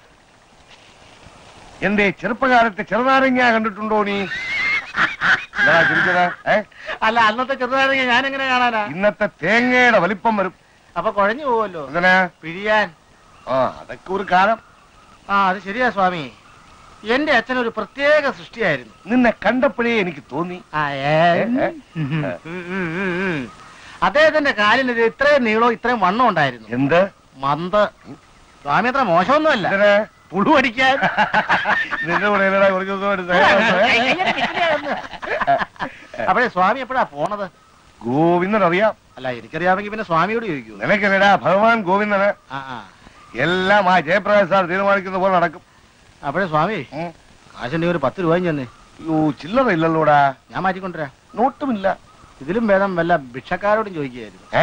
എന്റെ ചെറുപ്പകാലത്തെ ചെറുനാരങ്ങ കണ്ടിട്ടുണ്ടോ നീ എന്താടാ ചിരിച്ചത് ഏ അല്ല അന്നത്തെ ചെറുതാണെങ്കിൽ ഞാൻ എങ്ങനെ കാണാനാ ഇന്നത്തെ തേങ്ങയുടെ വലിപ്പം വരും അപ്പൊ കുഴഞ്ഞു പോവല്ലോ അങ്ങനെ പിഴിയാൻ ആ അതൊക്കെ ഒരു കാലം ആ അത് ശരിയാ സ്വാമി എന്റെ അച്ഛൻ ഒരു പ്രത്യേക സൃഷ്ടിയായിരുന്നു നിന്നെ കണ്ടപ്പോഴേ എനിക്ക് തോന്നി ആ, ഏ, ഏ, ഏ? ഉം, ഉം, ഉം, ഉം, ഉം. അദ്ദേഹത്തിന്റെ കാലിന് ഇത് ഇത്രയും നീളവും ഇത്രയും വണ്ണം ഉണ്ടായിരുന്നു എന്ത് മന്ത് സ്വാമി അത്ര മോശമൊന്നുമല്ല എന്തിന്? പുഴു അടിക്കാൻ നിന്റെ കൂടെ എന്നടാ കുറച്ച് ദിവസം ഒരു സഹവാസം, ഏ? അപ്പോഴേ സ്വാമി എപ്പോഴാ പോണത് ഗോവിന്ദൻ അറിയാം അല്ല എനിക്കറിയാമെങ്കിൽ പിന്നെ സ്വാമിയോട് ചോദിക്കൂ നിനക്കെന്നടാ ഭഗവാൻ ഗോവിന്ദന് ആ ആ എല്ലാം ആ ജയപ്രകാശ് സാർ തീരുമാനിക്കുന്ന പോലെ നടക്കും അപ്പോഴേ സ്വാമി ഉം. കാശുണ്ടെങ്കിൽ ഒരു പത്ത് രൂപയും ചെന്നേ അയ്യോ ചില്ലറ ഇല്ലല്ലോടാ ഞാൻ മാറ്റിക്കൊണ്ടുവരാം നോട്ടുമില്ല ഇതിലും ഭേദം വല്ല ഭിക്ഷക്കാരോടും ചോദിക്കുകയായിരുന്നു ഏ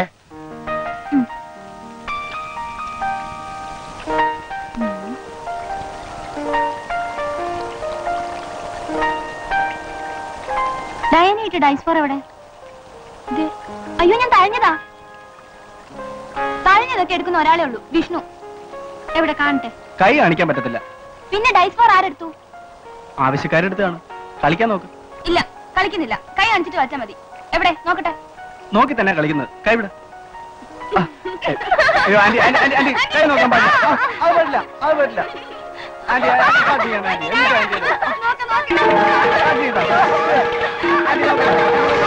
ഡയനയിട്ട് ഡൈസ് ഫോർ എവിടെ ഇത് അയ്യോ ഞാൻ തഴഞ്ഞതാ തഴഞ്ഞതൊക്കെ എടുക്കുന്ന ഒരാളേ ഉള്ളൂ വിഷ്ണു എവിടെ കാണട്ടെ കൈ കാണിക്കാൻ പറ്റത്തില്ല പിന്നെ ഡൈസ് ഫോർ ആരെടുത്തു ആവശ്യക്കാരുടെ അടുത്താണ് കളിക്കാൻ നോക്ക് ഇല്ല കളിക്കുന്നില്ല കൈ കാണിച്ചിട്ട് വച്ചാ മതി എവിടെ നോക്കട്ടെ നോക്കി തന്നെ കളിക്കുന്നത് കൈ വിട ആ, ഏ, അയ്യോ ആന്റി ആന്റി ആന്റി ആന്റി കൈ നോക്കാൻ പാടില്ല ആ, അത് പറ്റില്ല അത് പറ്റില്ല ആന്റി ആന്റി അത് ചെയ്യണ്ട, ആന്റി എന്ത് ആന്റി ഇത്? നോക്ക്, നോക്ക്. ആന്റി ഇതാ. ആന്റി നോക്ക്.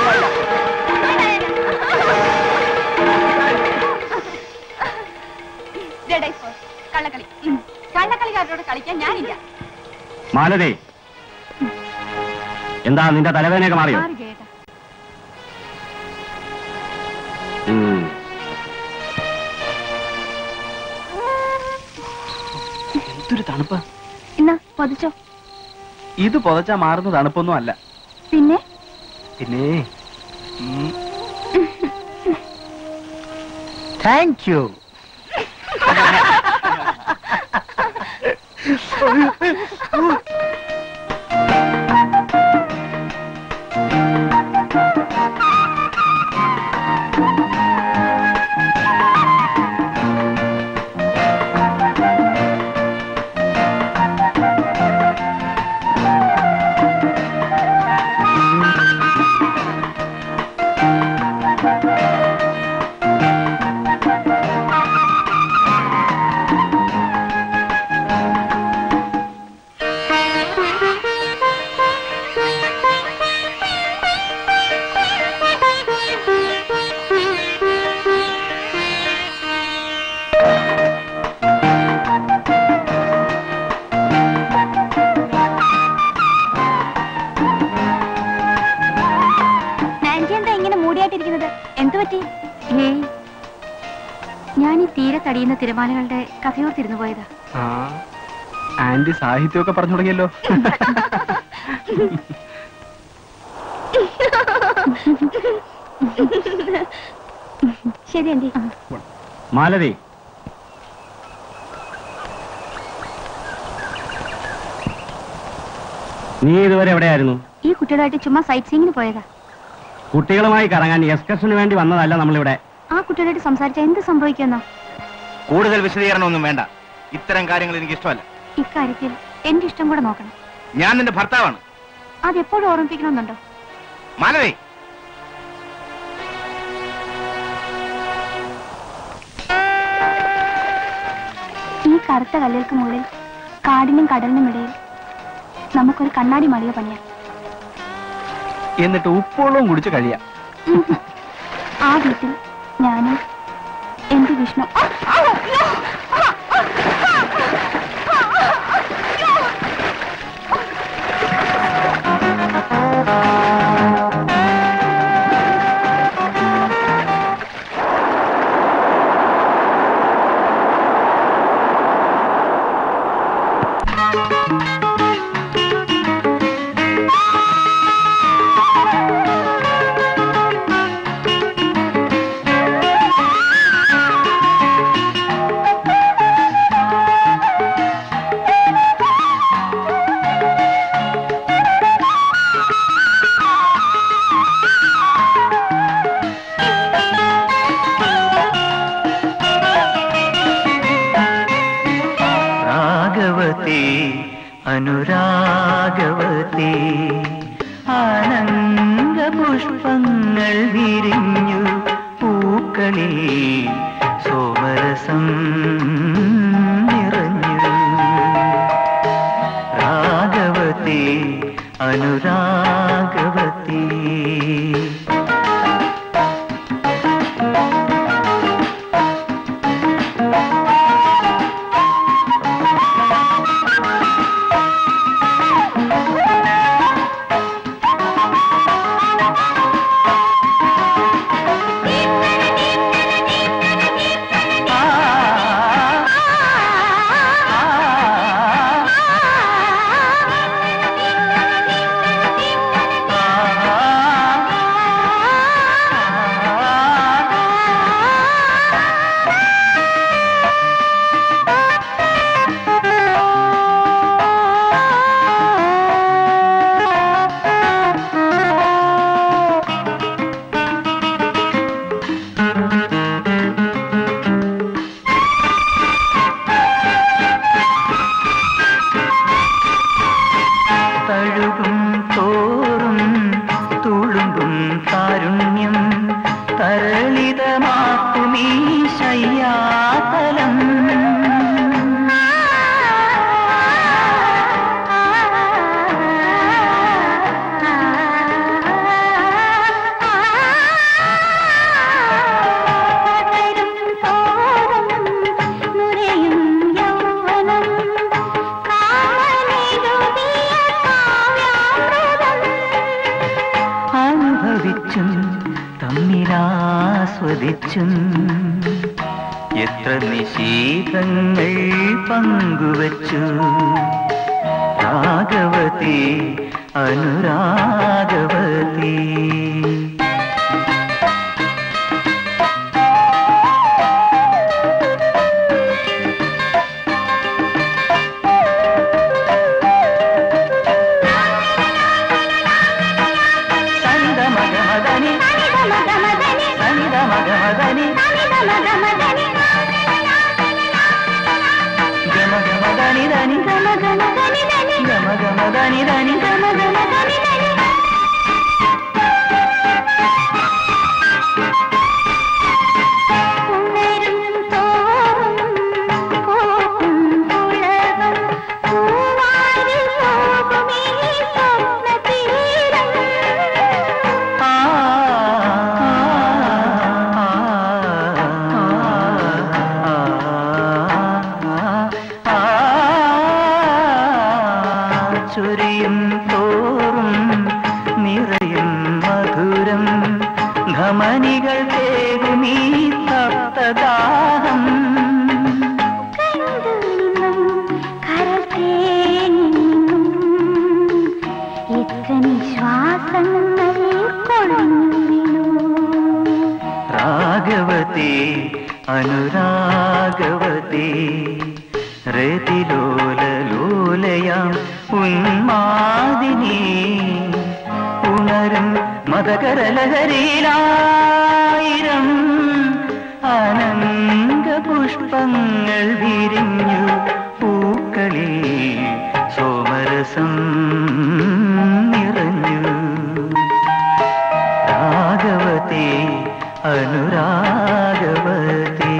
ദേ dice four. കള്ളക്കളി ഉം. കള്ളക്കളിക്കാരോട് കളിക്കാൻ ഞാനില്ല മാലതി എന്താ നിന്റെ തലവേദനയൊക്കെ മാറിയോ മാറി ജയേട്ടാ. ഉം. എന്തൊരു തണുപ്പ് എന്നാ പൊതിച്ചോ ഇത് പുതച്ചാ മാറുന്ന തണുപ്പൊന്നും അല്ല പിന്നെ പിന്നെ ഉം, താങ്ക് യു നാൻസി എന്താ ഇങ്ങനെ മൂടിയായിട്ടിരിക്കുന്നത് എന്തു പറ്റി ഹേയ് ഞാൻ ഈ തീരെ തടിയുന്ന തിരമാലകളുടെ കഥയോർത്തിരുന്നു പോയതാ ആ ആന്റി സാഹിത്യമൊക്കെ പറഞ്ഞു തുടങ്ങിയല്ലോ ശരി ആന്റി മാലതി നീ ഇതുവരെ എവിടെയായിരുന്നു ഈ കുട്ടികളായിട്ട് ചുമ്മാ സൈറ്റ് സീയിങ്ങിന് പോയതാ കുട്ടികളുമായി കറങ്ങാൻ എക്സ്കർഷന് വേണ്ടി വന്നതല്ല നമ്മളിവിടെ ആ കുട്ടികളായിട്ട് സംസാരിച്ചാൽ എന്ത് സംഭവിക്കുമെന്നോ കൂടുതൽ വിശദീകരണമൊന്നും വേണ്ട ഇത്തരം കാര്യങ്ങൾ എനിക്ക് ഇഷ്ടമല്ല ഇക്കാര്യത്തിൽ എന്റെ ഇഷ്ടം കൂടെ നോക്കണം ഞാൻ നിന്റെ ഭർത്താവാണ് അതെപ്പോഴും ഓർമ്മിപ്പിക്കണമെന്നുണ്ടോ മാലതി ഈ കറുത്ത കല്ലുകൾക്ക് മുകളിൽ കാടിനും കടലിനും ഇടയിൽ നമുക്കൊരു കണ്ണാടി മാളിക പണിയാം എന്നിട്ട് ഉപ്പുവെള്ളവും കുടിച്ച് കഴിയാം ആ വീട്ടിൽ ഞാനും എന്റെ വിഷ്ണു ആ, ആ, അയ്യോ, ആ, ആ, ആ, ആ, അയ്യോ. രാഘവത്തെ അനുരാഗവത്തെ ആനന്ദ പുഷ്പങ്ങൾ വിരിഞ്ഞു പൂക്കളിൽ സോമരസം നിറഞ്ഞു രാഘവത്തെ അനുരാഗവത്തെ തഴുകും തോറും തുളുമ്പും കാരുണ്യം തരളിതമാക്കുമീ ശയ്യാതലം അനുഭവിച്ചും തമ്മിലാസ്വദിച്ചും എത്ര നിശീതങ്ങൾ പങ്കുവച്ചു രാഘവതി അനുരാഗവതി സനിത മഗ മദനി സനിത മഗ മദനി ഗമ ഗമ దని దని గమ గమ దని దని ആ ചൊരിയും രാഘവത്തെ രതിലോലലോലയാം ഉന്മാദിനി ഉണരും മതകരലഹരിയിലായിരം അനങ്ക പുഷ്പങ്ങൾ വിരിഞ്ഞു പൂക്കളിൽ സോമരസം നിറഞ്ഞു രാഘവത്തെ അനുരാഗവത്തെ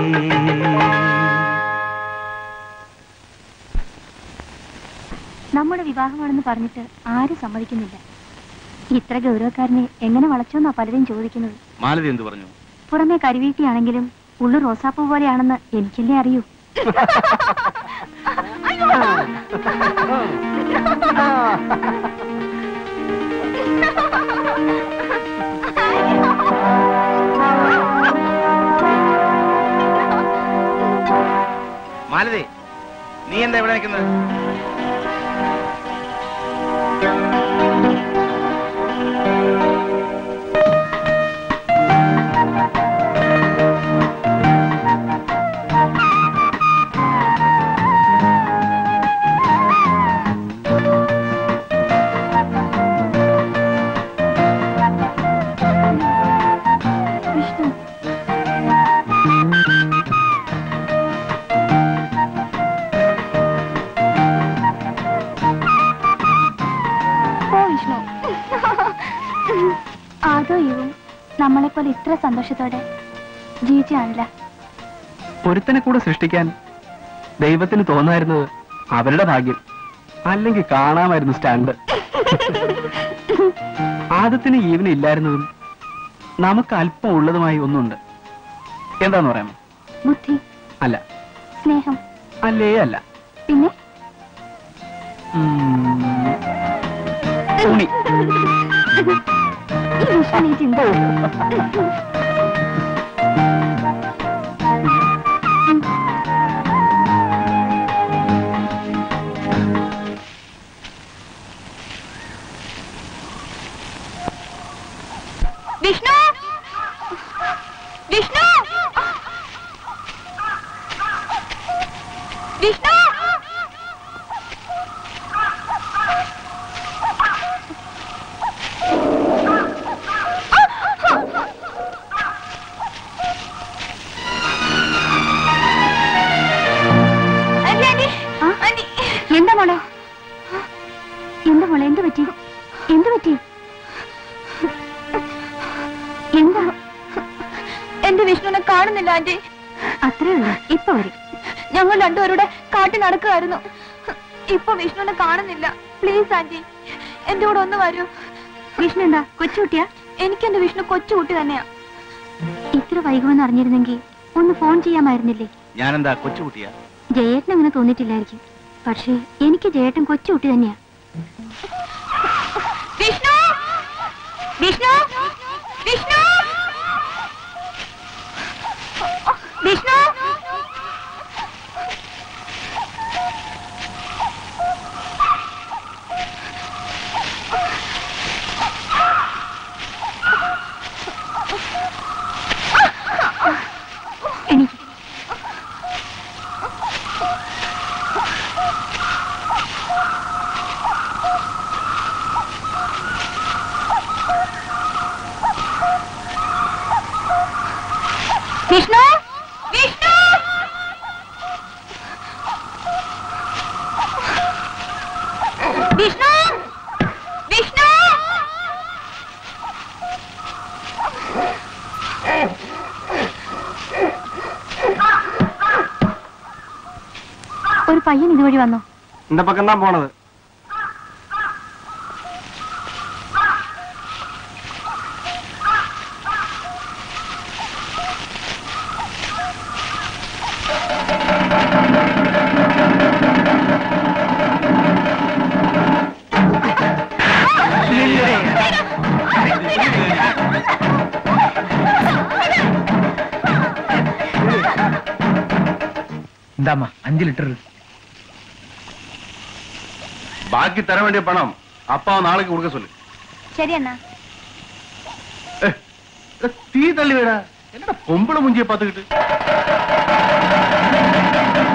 നമ്മുടെ വിവാഹമാണെന്ന് പറഞ്ഞിട്ട് ആരും സമ്മതിക്കുന്നില്ല ഇത്ര ഗൗരവക്കാരനെ എങ്ങനെ വളച്ചോന്നാ പലരും ചോദിക്കുന്നത് മാലതി എന്ത് പറഞ്ഞു പുറമെ കരിവീട്ടിയാണെങ്കിലും ഉള്ളു റോസാപ്പൂ പോലെയാണെന്ന് എനിക്കല്ലേ അറിയൂ മാലതി നീ എന്താ ഇവിടെ നിൽക്കുന്നത് വിഷ്ണു ഓ വിഷ്ണു ആദോ ഇവും നമ്മളെപ്പോലെ ഇത്ര സന്തോഷത്തോടെ ജീവിച്ചാണല്ല ഒരുത്തനെ കൂടെ സൃഷ്ടിക്കാൻ ദൈവത്തിന് തോന്നായിരുന്നത് അവരുടെ ഭാഗ്യം അല്ലെങ്കിൽ കാണാമായിരുന്നു സ്റ്റാൻഡ് ആദത്തിന് ഈവന് ഇല്ലായിരുന്നതും നമുക്ക് അല്പം ഉള്ളതുമായി ഒന്നുണ്ട് എന്താന്ന് പറയാമോ ബുദ്ധി അല്ല സ്നേഹം അല്ലേ അല്ല പിന്നെ ഉം, തുണി ഈ വിഷ്ണു നീ ചിന്ത വിഷ്ണു വിഷ്ണു വിഷ്ണു ആന്റി, ആന്റി, ആ? ആന്റി. എന്താ മോളെ എന്താ മോളെ എന്ത് പറ്റി എന്ത് പറ്റി എന്താ എന്റെ വിഷ്ണുവിനെ കാണുന്നില്ല ആന്റി അത്രേ ഉള്ളൂ ഇപ്പൊ വരും ഞങ്ങൾ രണ്ടുപേരുടെ കാട്ടി നടക്കുമായിരുന്നു ഇപ്പൊ വിഷ്ണുവിനെ കാണുന്നില്ല പ്ലീസ് ആന്റി എന്റെ കൂടെ ഒന്ന് വരൂ വിഷ്ണു എന്താ കൊച്ചുകുട്ടിയാ എനിക്ക് എന്റെ വിഷ്ണു കൊച്ചുകുട്ടി തന്നെയാ ഇത്ര വൈകുമെന്ന് അറിഞ്ഞിരുന്നെങ്കിൽ ഒന്ന് ഫോൺ ചെയ്യാമായിരുന്നില്ലേ ഞാനെന്താ കൊച്ചുകുട്ടിയാ ജയേട്ടൻ അങ്ങനെ തോന്നിയിട്ടില്ലായിരിക്കും പക്ഷേ എനിക്ക് ജയേട്ടൻ കൊച്ചുകുട്ടി തന്നെയാ വിഷ്ണു വിഷ്ണു വിഷ്ണു വിഷ്ണു എനിക്ക് വിഷ്ണു വിഷ്ണു വിഷ്ണു വിഷ്ണു ഒരു പയ്യൻ ഇതുവഴി വന്നോ എന്റെ പക്കം താൻ പോണത് എന്താമ്മ അഞ്ചു ലിറ്റർ ബാക്കി തര വേണ്ടിയ പണം അപ്പാ നാളേക്ക് കൊടുക്ക சொல்லு ശരി എന്നാ ഏ, തീ തള്ളി വീടാ എന്നടാ പൊമ്പിള മുഞ്ചിയെ പാത്തുകിട്ട്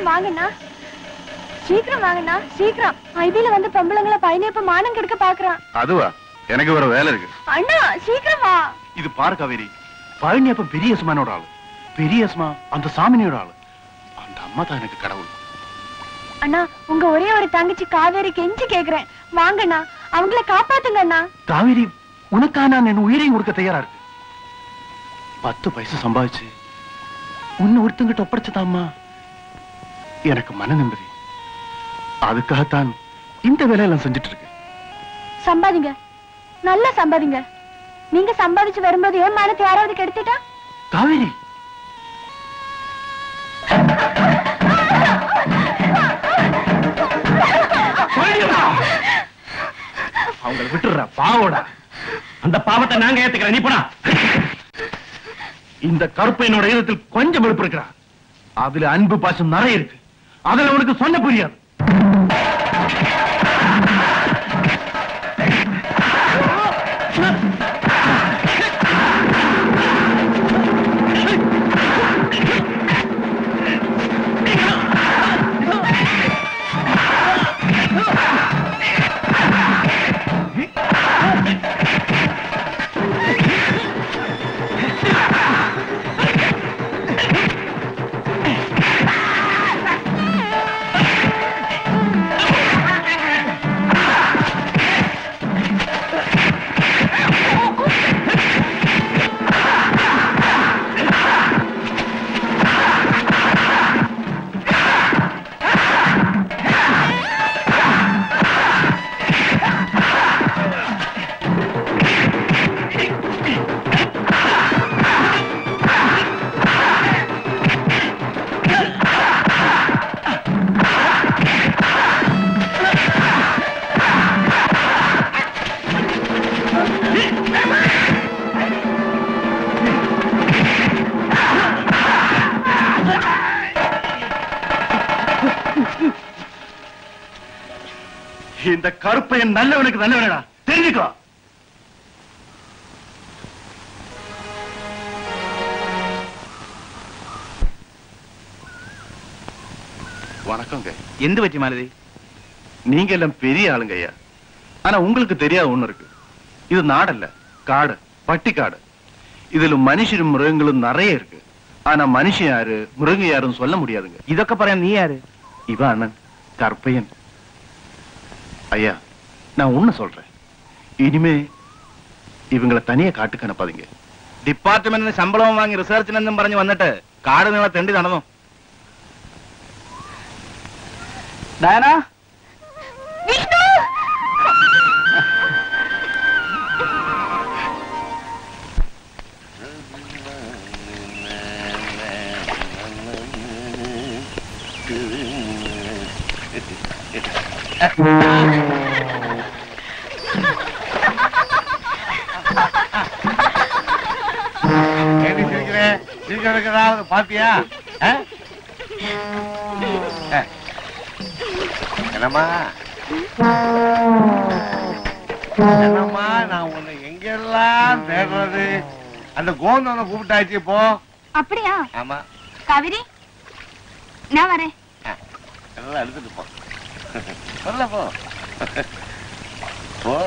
சீக்கிரம் வாங்கண்ணா சீக்கிரம் வாங்கண்ணா சீக்கிரம் ஐடியில வந்து பொம்பளைங்களை பையனையப்ப மானம் கெடுக்க பாக்குறான் அதுவா எனக்கு வேற வேலை இருக்கு அண்ணா சீக்கிரம் வா இது பாரு காவேரி பழனியப்பன் பெரிய யசமானோட ஆளு பெரிய யசமா அந்த சாமினியோட ஆளு அந்த அம்மா தான் எனக்கு கடவுள் அண்ணா உங்க ஒரே ஒரு தங்கச்சி காவேரி கெஞ்சி கேக்குறேன் வாங்கண்ணா அவங்கள காப்பாத்துங்க அண்ணா காவேரி உனக்கா நான் என் உயிரையும் கொடுக்க தயாரா இருக்கு பத்து பைசா சம்பாதிச்சு உன்னை ஒருத்தங்கிட்ட ஒப்படைச்சதாம்மா எனக்கு மன நிம்மதி அதுக்காகத்தான் இந்த வேலையெல்லாம் செஞ்சுட்டு இருக்கு சம்பாதிங்க நல்லா சம்பாதிங்க நீங்க சம்பாதிச்சு வரும்போது என் மானத்தை யாராவது கெடுத்துட்டா காவேரி அவங்களை விட்டுற பாவோட அந்த பாவத்தை நாங்க ஏத்துக்கிறேன் நீ போனா இந்த கருப்பு என்னோட இதயத்தில் கொஞ்சம் வெறுப்பு இருக்கிறா அதுல அன்பு பாசம் நிறைய இருக்கு அதுல உனக்கு சொன்ன புரியாது இந்த கருப்பையன் நல்லவனுக்கு நல்லவனடா தெரிஞ்சுக்கோ வணக்கங்க എന്ത് പറ്റി മാലതി நீங்க எல்லாம் பெரிய ஆளுங்க ஐயா ஆனா உங்களுக்கு தெரியாத ஒண்ணு இருக்கு இது நாடல்ல காடு பட்டிக்காடு இதுல மனுஷரும் மிருகங்களும் நிறைய இருக்கு ஆனா மனுஷன் யாரு மிருகம் யாருன்னு சொல்ல முடியாதுங்க ഇതൊക്കെ പറയാൻ നീ ആര് இவன் அண்ணன் கற்பையன் ஐயா நான் ஒண்ணு சொல்றேன் இனிமே இவங்களை தனியா காட்டுக்கு அனுப்பாதீங்க ഡിപ്പാർട്ട്മെന്റിന് ശമ്പളവും വാങ്ങി റിസർച്ചിനെന്നും പറഞ്ഞു വന്നിട്ട് കാട് നീളെ തെണ്ടി നടന്നു ഡയന விஷ்ணு ஏண்டி சிரிக்கிறேன் சிரிக்க இருக்கிறதாவது பாத்தியா ஆ? ஆ. என்னம்மா என்னம்மா நான் உன்னை எங்கெல்லாம் தேடுறது அந்த கோந்தனை கூப்பிட்டாச்சு இப்போ அப்படியா ஆமா காவிரி நான் வரேன் எல்லாம் எடுத்துட்டு போ வரல போ போ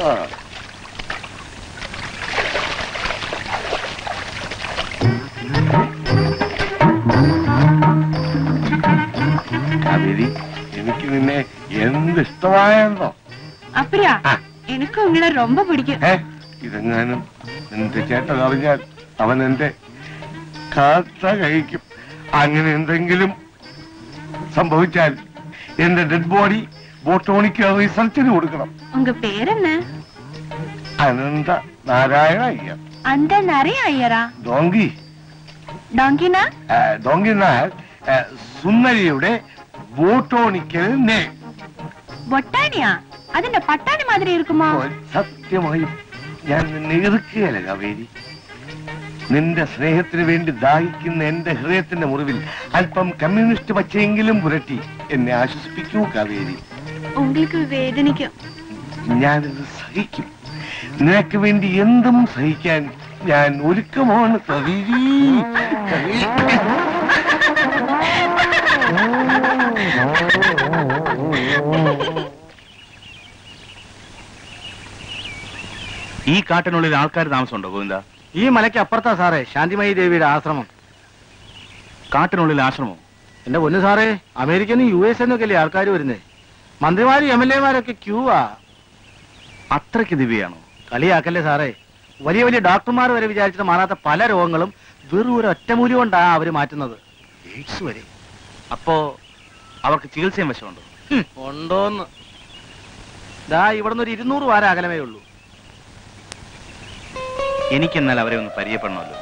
കാവേരി എനിക്ക് നിന്നെ എന്ത് ഇഷ്ടമായെന്നോ அப்படியா ആ. எனக்கு உங்களை ரொம்ப பிடிக்கும் ഏ ഇതെങ്ങാനും നിന്റെ ചേട്ടൻ അറിഞ്ഞാൽ അവൻ എന്റെ കാത്ത കഴിക്കും അങ്ങനെ എന്തെങ്കിലും സംഭവിച്ചാൽ എന്റെ ഡെഡ് ബോഡി ബോട്ടോണിക്ക് റിസർച്ചിന് കൊടുക്കണം உங்க பேர் என்ன അനന്ത നാരായണ അയ്യർ அந்த நிறைய ஐயரா ഡോങ്കി டாங்கினா ആ, ഡോങ്കി എന്നാൽ ആ, സുന്ദരിയുടെ ബോട്ടോണിക്കൽ നെയിം பொட்டானியா அது இந்த பட்டாணி மாதிரி இருக்குமா സത്യമായും ഞാൻ നിന്നെ എതിർക്കുകയല്ല കാവേരി നിന്റെ സ്നേഹത്തിന് വേണ്ടി ദാഹിക്കുന്ന എന്റെ ഹൃദയത്തിന്റെ മുറിവിൽ അല്പം കമ്മ്യൂണിസ്റ്റ് പച്ചയെങ്കിലും പുരട്ടി എന്നെ ആശ്വസിപ്പിക്കൂ കാവേരി உங்களுக்கு வேதனைக்கும் ഞാനിത് സഹിക്കും നിനക്ക് വേണ്ടി എന്തും സഹിക്കാൻ ഞാൻ ഒരുക്കമാണ് കവേരി കവേരി ഈ കാട്ടിനുള്ളിൽ ആൾക്കാർ താമസമുണ്ടോ ഗോവിന്ദ ഈ മലയ്ക്ക് അപ്പുറത്താ സാറേ ശാന്തിമയി ദേവിയുടെ ആശ്രമം കാട്ടിനുള്ളിൽ ആശ്രമം എന്റെ പൊന്നു സാറേ അമേരിക്കന്ന് യു എസ് എന്നൊക്കെ അല്ലേ ആൾക്കാർ വരുന്നേ മന്ത്രിമാരും എം എൽ എമാരൊക്കെ ക്യൂ ആ അത്രയ്ക്ക് ദിവ്യാണോ കളിയാക്കല്ലേ സാറേ വലിയ വലിയ ഡോക്ടർമാർ വരെ വിചാരിച്ചിട്ട് മാറാത്ത പല രോഗങ്ങളും വെറും ഒരു ഒറ്റമൂലി കൊണ്ടാ അവര് മാറ്റുന്നത് എയ്ഡ്സ് വരെ അപ്പോ അവർക്ക് ചികിത്സയും വശമുണ്ടോ ഹും, ഉണ്ടോന്ന് ദാ ഇവിടുന്ന് ഒരു ഇരുന്നൂറ് വാര അകലമേ ഉള്ളൂ എനിക്കെന്നാൽ അവരെ ഒന്ന് പരിചയപ്പെടണമല്ലോ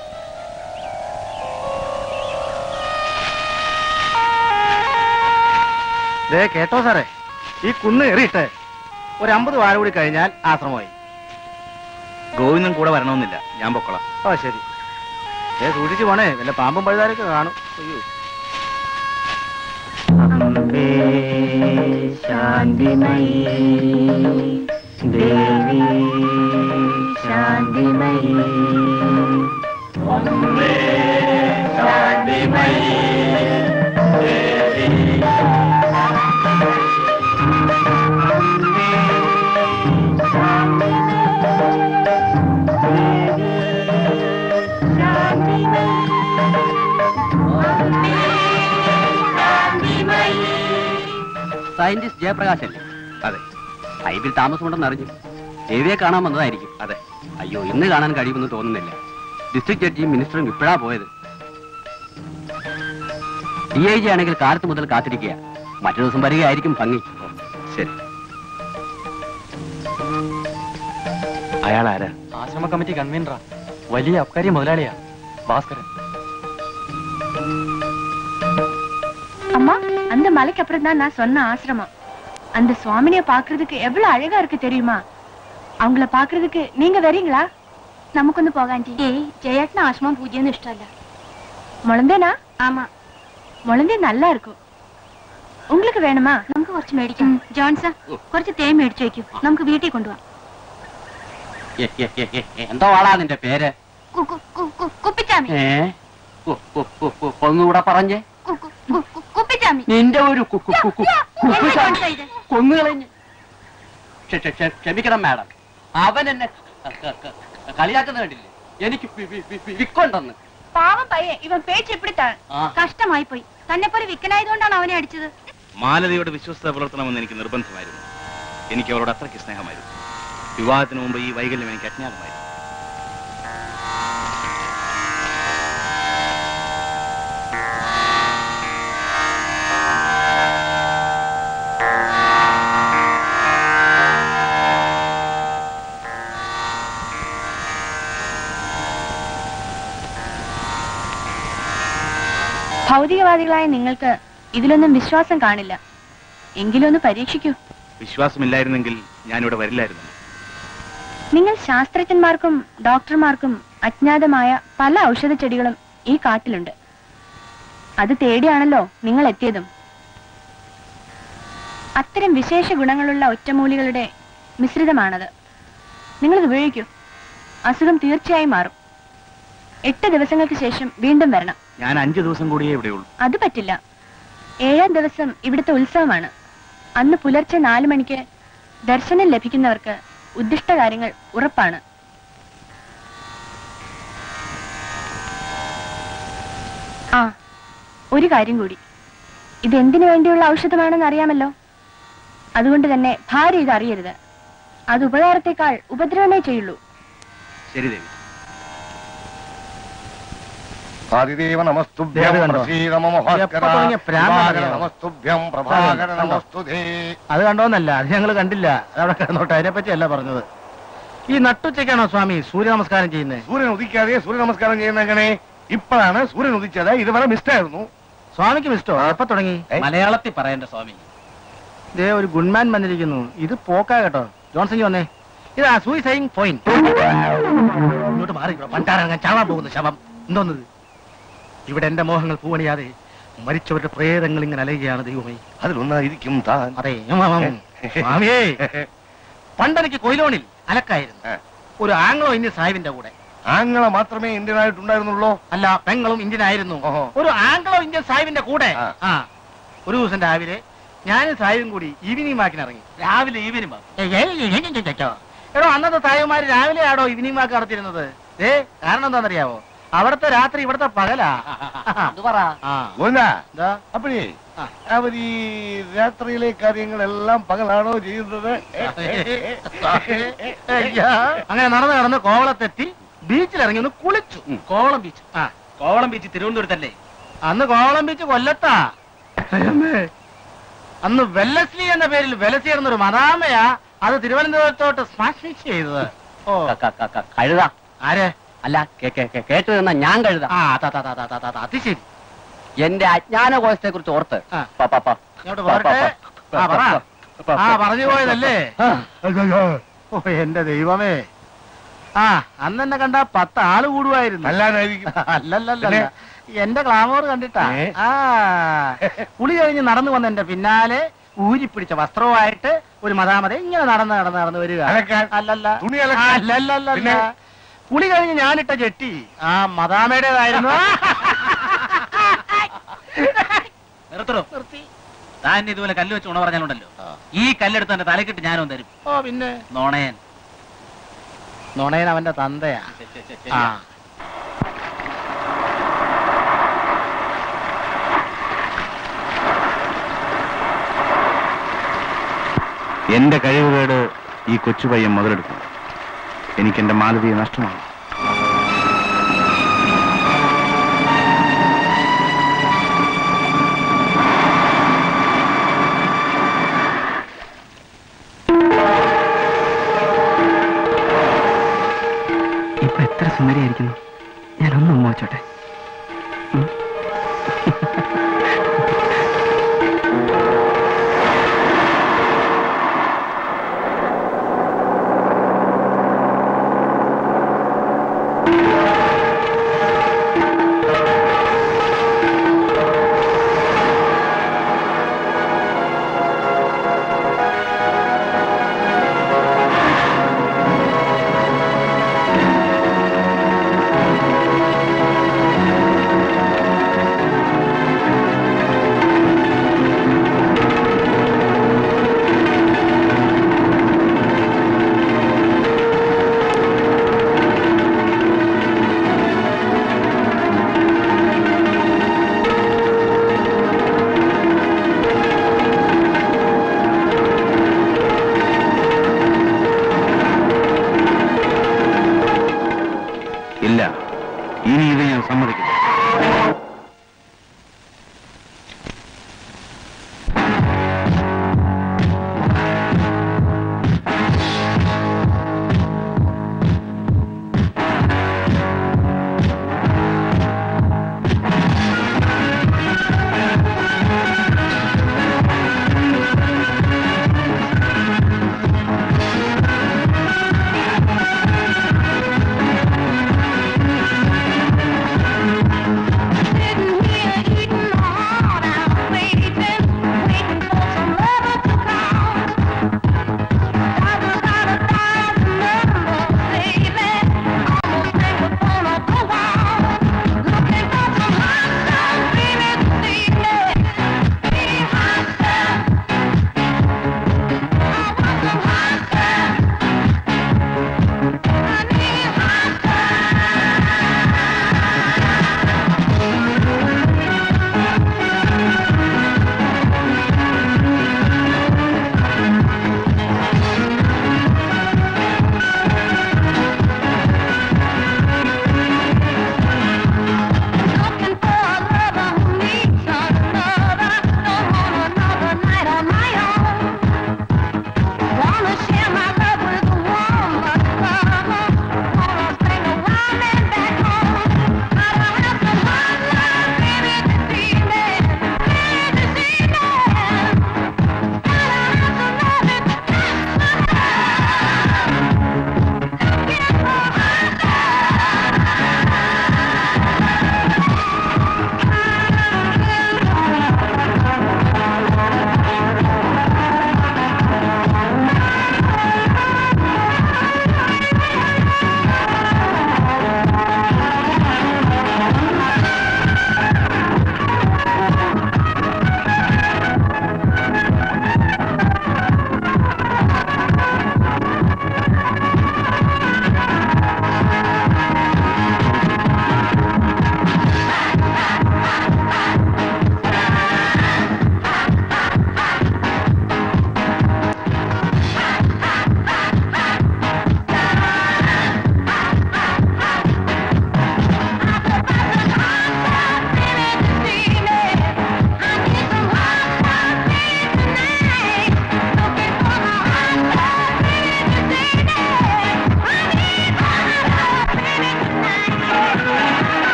ദേ കേട്ടോ സാറേ ഈ കുന്ന് എറിയിട്ട് ഒരു അമ്പത് വാര കൂടി കഴിഞ്ഞാൽ ആശ്രമമായി ഗോവിന്ദൻ കൂടെ വരണമെന്നില്ല ഞാൻ പൊക്കോളാം ഓ ശരി ഏ സൂക്ഷിച്ചു പോണേ വല്ല പാമ്പും പഴുതാരൊക്കെ കാണും അയ്യോ ശാന്തിമയി ദേവി ശാന്തിമയി സയന്റിസ്റ്റ് ജയപ്രകാശ് അല്ലേ അതെ ഐബിൽ താമസമുണ്ടെന്ന് അറിഞ്ഞു ദേവിയെ കാണാൻ വന്നതായിരിക്കും അതെ അയ്യോ ഇന്ന് കാണാൻ കഴിയുമെന്ന് തോന്നുന്നില്ല ഡിസ്ട്രിക്ട് ജഡ്ജിയും മിനിസ്റ്ററും ഇപ്പോഴാ പോയത് ഡി ഐ ജി ആണെങ്കിൽ കാലത്ത് മുതൽ കാത്തിരിക്കുക മറ്റു ദിവസം വരികയായിരിക്കും ഭംഗി ശരി അയാൾ ആരാ ആശ്രമ കമ്മിറ്റി കൺവീനറാ വലിയ അബ്കാരി മുതലാളിയാ ഭാസ്കരൻ அம்மா அந்த மலைக்கு அப்புறம் தான் நான் சொன்ன ஆசிரமம் அந்த சுவாமினிய பாக்குறதுக்கு எவ்வளவு அழகா இருக்கு தெரியுமா அவங்கள பாக்குறதுக்கு நீங்க வரீங்களா നമുക്കൊന്ന് പോകാൻ ഏയ് ജയേട്ടന് ആശ്രമം പൂജയൊന്നും ഇഷ്ടമല്ല முழந்தேனா ആമാ முழந்தே நல்லா இருக்கும் உங்களுக்கு வேணுமா നമുക്ക് കുറച്ച് മേടിക്കാം ജോൺസ കുറച്ച് തേൻ മേടിച്ചു വെക്കൂ നമുക്ക് വീട്ടിൽ കൊണ്ടുപോവാം എന്തോ ആളാ നിന്റെ പേര് കു- കു- കു- കു- കുപ്പിച്ചാമി ഏ കു- കു- കു- കു- ഒന്നുകൂടെ പറഞ്ഞേ കു- കു- കു- കു- കുപ്പിച്ചാമി നിന്റെ ഒരു കു- കു- കു- കു- എന്താ കുപ്പിച്ചാ- ജോൺസ ഇത്? കൊന്നുകളഞ്ഞ് ക്ഷ- ക്ഷ- ക്ഷ- ക്ഷമിക്കണം മാഡം അവൻ എന്നെ ക- ക- ക- കളിയാക്കുന്ന കണ്ടില്ലേ എനിക്ക് വി- വി- വി- വി- വിക്കുണ്ടെന്ന് பாவம் பையன் இவன் பேச்சு இப்படித்தான் ആ കഷ്ടമായി പോയി തന്നെ പോലെ വിക്കനായതുകൊണ്ടാണ് അവനെ അടിച്ചത് മാലതിയുടെ വിശ്വസ്ത പുലർത്തണമെന്ന് എനിക്ക് നിർബന്ധമായിരുന്നു എനിക്ക് അവരോട് അത്രയ്ക്ക് സ്നേഹമായിരുന്നു വിവാഹത്തിന് മുമ്പ് ഈ വൈകല്യം എനിക്ക് അജ്ഞാതമായിരുന്നു ഭൗതികവാദികളായ നിങ്ങൾക്ക് ഇതിലൊന്നും വിശ്വാസം കാണില്ല എങ്കിലും ഒന്ന് പരീക്ഷിക്കൂ വിശ്വാസമില്ലായിരുന്നെങ്കിൽ ഞാനിവിടെ വരില്ലായിരുന്നു നിങ്ങൾ ശാസ്ത്രജ്ഞന്മാർക്കും ഡോക്ടർമാർക്കും അജ്ഞാതമായ പല ഔഷധ ചെടികളും ഈ കാട്ടിലുണ്ട് അത് തേടിയാണല്ലോ നിങ്ങൾ എത്തിയതും അത്തരം വിശേഷ ഗുണങ്ങളുള്ള ഒറ്റമൂലികളുടെ മിശ്രിതമാണത് നിങ്ങളിത് ഉപയോഗിക്കൂ അസുഖം തീർച്ചയായും മാറും എട്ട് ദിവസങ്ങൾക്ക് ശേഷം വീണ്ടും വരണം ഞാൻ അഞ്ചു ദിവസം കൂടിയേ ഇവിടെയുള്ളൂ അത് പറ്റില്ല ഏഴാം ദിവസം ഇവിടുത്തെ ഉത്സവമാണ് അന്ന് പുലർച്ചെ നാലു മണിക്ക് ദർശനം ലഭിക്കുന്നവർക്ക് ഉദ്ദിഷ്ട കാര്യങ്ങൾ ഉറപ്പാണ് ആ ഒരു കാര്യം കൂടി ഇത് എന്തിനു വേണ്ടിയുള്ള ഔഷധമാണെന്ന് അറിയാമല്ലോ അതുകൊണ്ട് തന്നെ ഭാര്യ ഇത് അറിയരുത് അത് ഉപകാരത്തെക്കാൾ ഉപദ്രവമേ ചെയ്യുള്ളൂ ശരി ദേവി ആദിദേവ നമസ്തുഭ്യം ദേവി കണ്ടോ? പ്രസീദ മമ ഭാസ്കര. എപ്പോ തുടങ്ങിയ പ്രാന്താ പ്രഭാകര അറിയാമോ? നമസ്തുഭ്യം പ്രഭാകര കണ്ടോ? നമസ്തുതേ അത് കണ്ടോന്നല്ല അത് ഞങ്ങൾ കണ്ടില്ല അതവിടെ കിടന്നോട്ടെ അതിനെപ്പറ്റി അല്ല പറഞ്ഞത് ഈ നട്ടുച്ചയ്ക്കാണോ സ്വാമി സൂര്യ നമസ്കാരം ചെയ്യുന്നത് സൂര്യൻ ഉദിക്കാതെ സൂര്യ നമസ്കാരം ചെയ്യുന്ന എങ്ങനെ ഇപ്പോഴാണ് സൂര്യൻ ഉദിച്ചത് ഇതുവരെ മിസ്റ്റായിരുന്നു സ്വാമിക്ക് ഇഷ്ടോ എപ്പോ തുടങ്ങി മലയാളത്തിൽ പറയണ്ട സ്വാമി ദേ ഒരു ഗുൺമാൻ വന്നിരിക്കുന്നു ഇത് പോക്കാ കേട്ടോ ജോൺസൺ വന്നേ ഇതാ സൂയിസൈഡിങ് പോയിന്റ് ഇങ്ങോട്ട് മാറി പണ്ടാരങ്ങാൻ ചാവാൻ പോകുന്നു ശവം എന്തോന്നത് ഇവിടെ എന്റെ മോഹങ്ങൾ പൂവണിയാതെ മരിച്ചവരുടെ പ്രേതങ്ങൾ ഇങ്ങനെ അലയുകയാണ് ദൈവമേ അതിലൊന്നായിരിക്കും താൻ അതെ ഉം, ഉം, ഉം. സ്വാമിയേ പണ്ടെനിക്ക് കൊയിലോണിൽ അലക്കായിരുന്നു ഏ. ഒരു ആംഗ്ലോ ഇന്ത്യൻ സാഹിബിന്റെ കൂടെ ആങ്ങളെ മാത്രമേ ഇന്ത്യൻ ആയിട്ടുണ്ടായിരുന്നുള്ളൂ അല്ല പെങ്ങളും ഇന്ത്യൻ ആയിരുന്നു ഓഹോ. ഒരു ആംഗ്ലോ ഇന്ത്യൻ സാഹിബിന്റെ കൂടെ ആ. ആ ഒരു ദിവസം രാവിലെ ഞാനും സാഹിബും കൂടി ഈവനിങ് വാക്കിന് ഇറങ്ങി രാവിലെ ഈവനിങ് വാക്ക് എടോ അന്നത്തെ തായമാര് രാവിലെ ആടോ ഈവനിങ് വാക്ക് നടത്തിയിരുന്നത് ഏ കാരണം എന്താണെന്നറിയാവോ അവിടുത്തെ രാത്രി ഇവിടുത്തെ പകലാ അത് പറ ആ ഗോവിന്ദാ എന്താ അപ്പഴേ ആ. അവർ ഈ രാത്രിയിലെ കാര്യങ്ങളെല്ലാം പകലാണോ ചെയ്യുന്നത് അയ്യാ. അങ്ങനെ നടന്ന് നടന്ന് കോവളത്തെത്തി ബീച്ചിൽ ഇറങ്ങി ഒന്ന് കുളിച്ചു കോവളം ബീച്ച് ആ കോവളം ബീച്ച് തിരുവനന്തപുരത്തല്ലേ അന്ന് കോവളം ബീച്ച് കൊല്ലത്താ അയ്യമ്മേ. അന്ന് വെല്ലസ്ലി എന്ന പേരിൽ വെലസി എന്നൊരു മദാമയാ അത് തിരുവനന്തപുരത്തോട്ട് സ്മാഷ് ചെയ്തത് ഓ ക- ക- ക- ക- കഴുത ആരെ അല്ല കേ- കേ- കേ- കേട്ടു നിന്ന ഞാൻ കഴുത ആ താ താ താ താ താ താ താ അത് ശരി എന്റെ അജ്ഞാന കോശത്തെ കുറിച്ച് ഓർത്ത് ആ. പ- പ- പ- ഇങ്ങോട്ട് പോരട്ടെ ആ പറ ആ പറഞ്ഞു പോയതല്ലേ ആ. ഓ എന്റെ ദൈവമേ ആ അന്ന് എന്നെ കണ്ട പത്ത് ആള് കൂടുമായിരുന്നു അല്ലാതായിരിക്കും അല്ലല്ലല്ല പിന്നെ? എന്റെ ക്ലാമോർ കണ്ടിട്ടാ ഏ? ആ കുളി കഴിഞ്ഞ് നടന്നു വന്ന എന്റെ പിന്നാലെ ഊരിപ്പിടിച്ച വസ്ത്രവുമായിട്ട് ഒരു മതാമത ഇങ്ങനെ നടന്ന് നടന്ന് നടന്ന് വരിക അലക്കാൻ? അല്ലല്ല തുണി അലക്കാൻ? അല്ലല്ലല്ല പിന്നെ? കുളി കഴിഞ്ഞ് ഞാനിട്ട ചെട്ടി ആ മദാമയുടേതായിരുന്നു നിർത്തണോ താൻ ഇതുപോലെ കല്ല് വെച്ച് ഉണ പറഞ്ഞാലുണ്ടല്ലോ ഈ കല്ലെടുത്ത് എന്റെ തലക്കിട്ട് ഞാനും തരും ഓ പിന്നെ നോണയൻ നുണയൻ അവന്റെ തന്തയാ ആ എന്റെ കഴിവുകേട് ഈ കൊച്ചു പയ്യൻ മുതലെടുക്കും എനിക്ക് എന്റെ മാലതിയെ നഷ്ടമാണ് ഇപ്പൊ എത്ര സുന്ദരിയായിരിക്കുന്നു ഞാനൊന്നും മോച്ചോട്ടെ ആ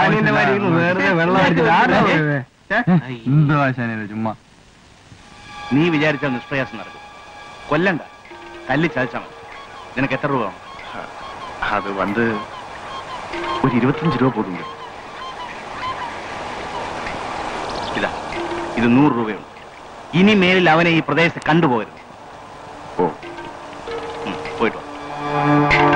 അനിയന്റെ മാതിരി ഇരുന്ന് വെറുതെ വെള്ളം അടിച്ചിട്ട് ആരാ പോയത്? എന്തോ ആശാനെ ചുമ്മാ നീ വിചാരിച്ച നിഷ്പ്രയാസം നടക്കും കൊല്ലണ്ട തല്ലി ചതച്ചാ മതി നിനക്ക് എത്ര രൂപ വേണം അത് വന്ന് ഒരു ഇരുപത്തഞ്ച് രൂപ പോകുന്നുണ്ട് ഇതാ ഇത് നൂറ് രൂപയുണ്ട് ഇനി മേലിൽ അവനെ ഈ പ്രദേശത്ത് കണ്ടുപോകരുത് ഓ ഉം, പോയിട്ട് വാ.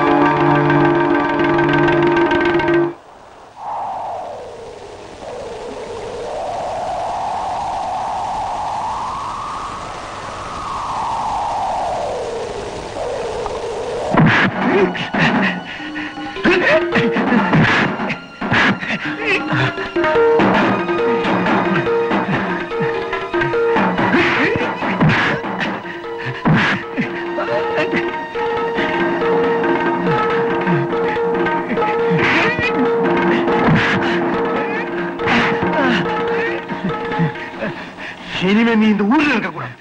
இனிமே நீ இந்த ஊர்ல இருக்க கூடாது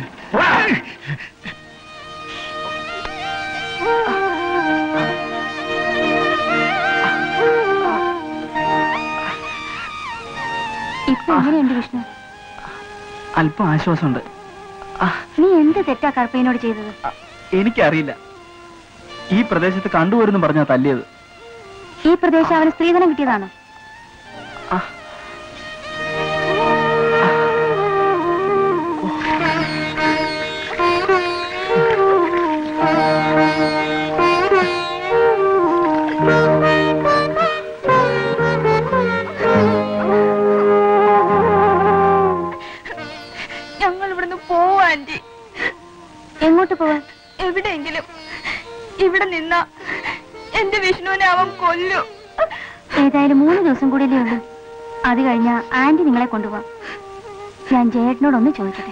ഇപ്പൊ എങ്ങനെയുണ്ട് വിഷ്ണു അല്പം ആശ്വാസമുണ്ട് നീ എന്ത് തെറ്റാ കറുപ്പയ്യനോട് ചെയ്തത് എനിക്കറിയില്ല ഈ പ്രദേശത്ത് കണ്ടുവരുന്നു പറഞ്ഞാ തല്ലിയത് ഈ പ്രദേശം അവന് സ്ത്രീധനം കിട്ടിയതാണോ ഞങ്ങൾ ഇവിടുന്ന് പോവാ ആന്റി എങ്ങോട്ട് പോവാൻ എവിടെയെങ്കിലും ഇവിടെ നിന്ന എന്റെ വിഷ്ണുവിനെ അവൻ കൊല്ലു ഏതായാലും മൂന്ന് ദിവസം കൂടിയല്ലേ ഉള്ളൂ അത് കഴിഞ്ഞ ആന്റി നിങ്ങളെ കൊണ്ടുപോവാം ഞാൻ ജയേട്ടനോടൊന്ന് ചോദിക്കട്ടെ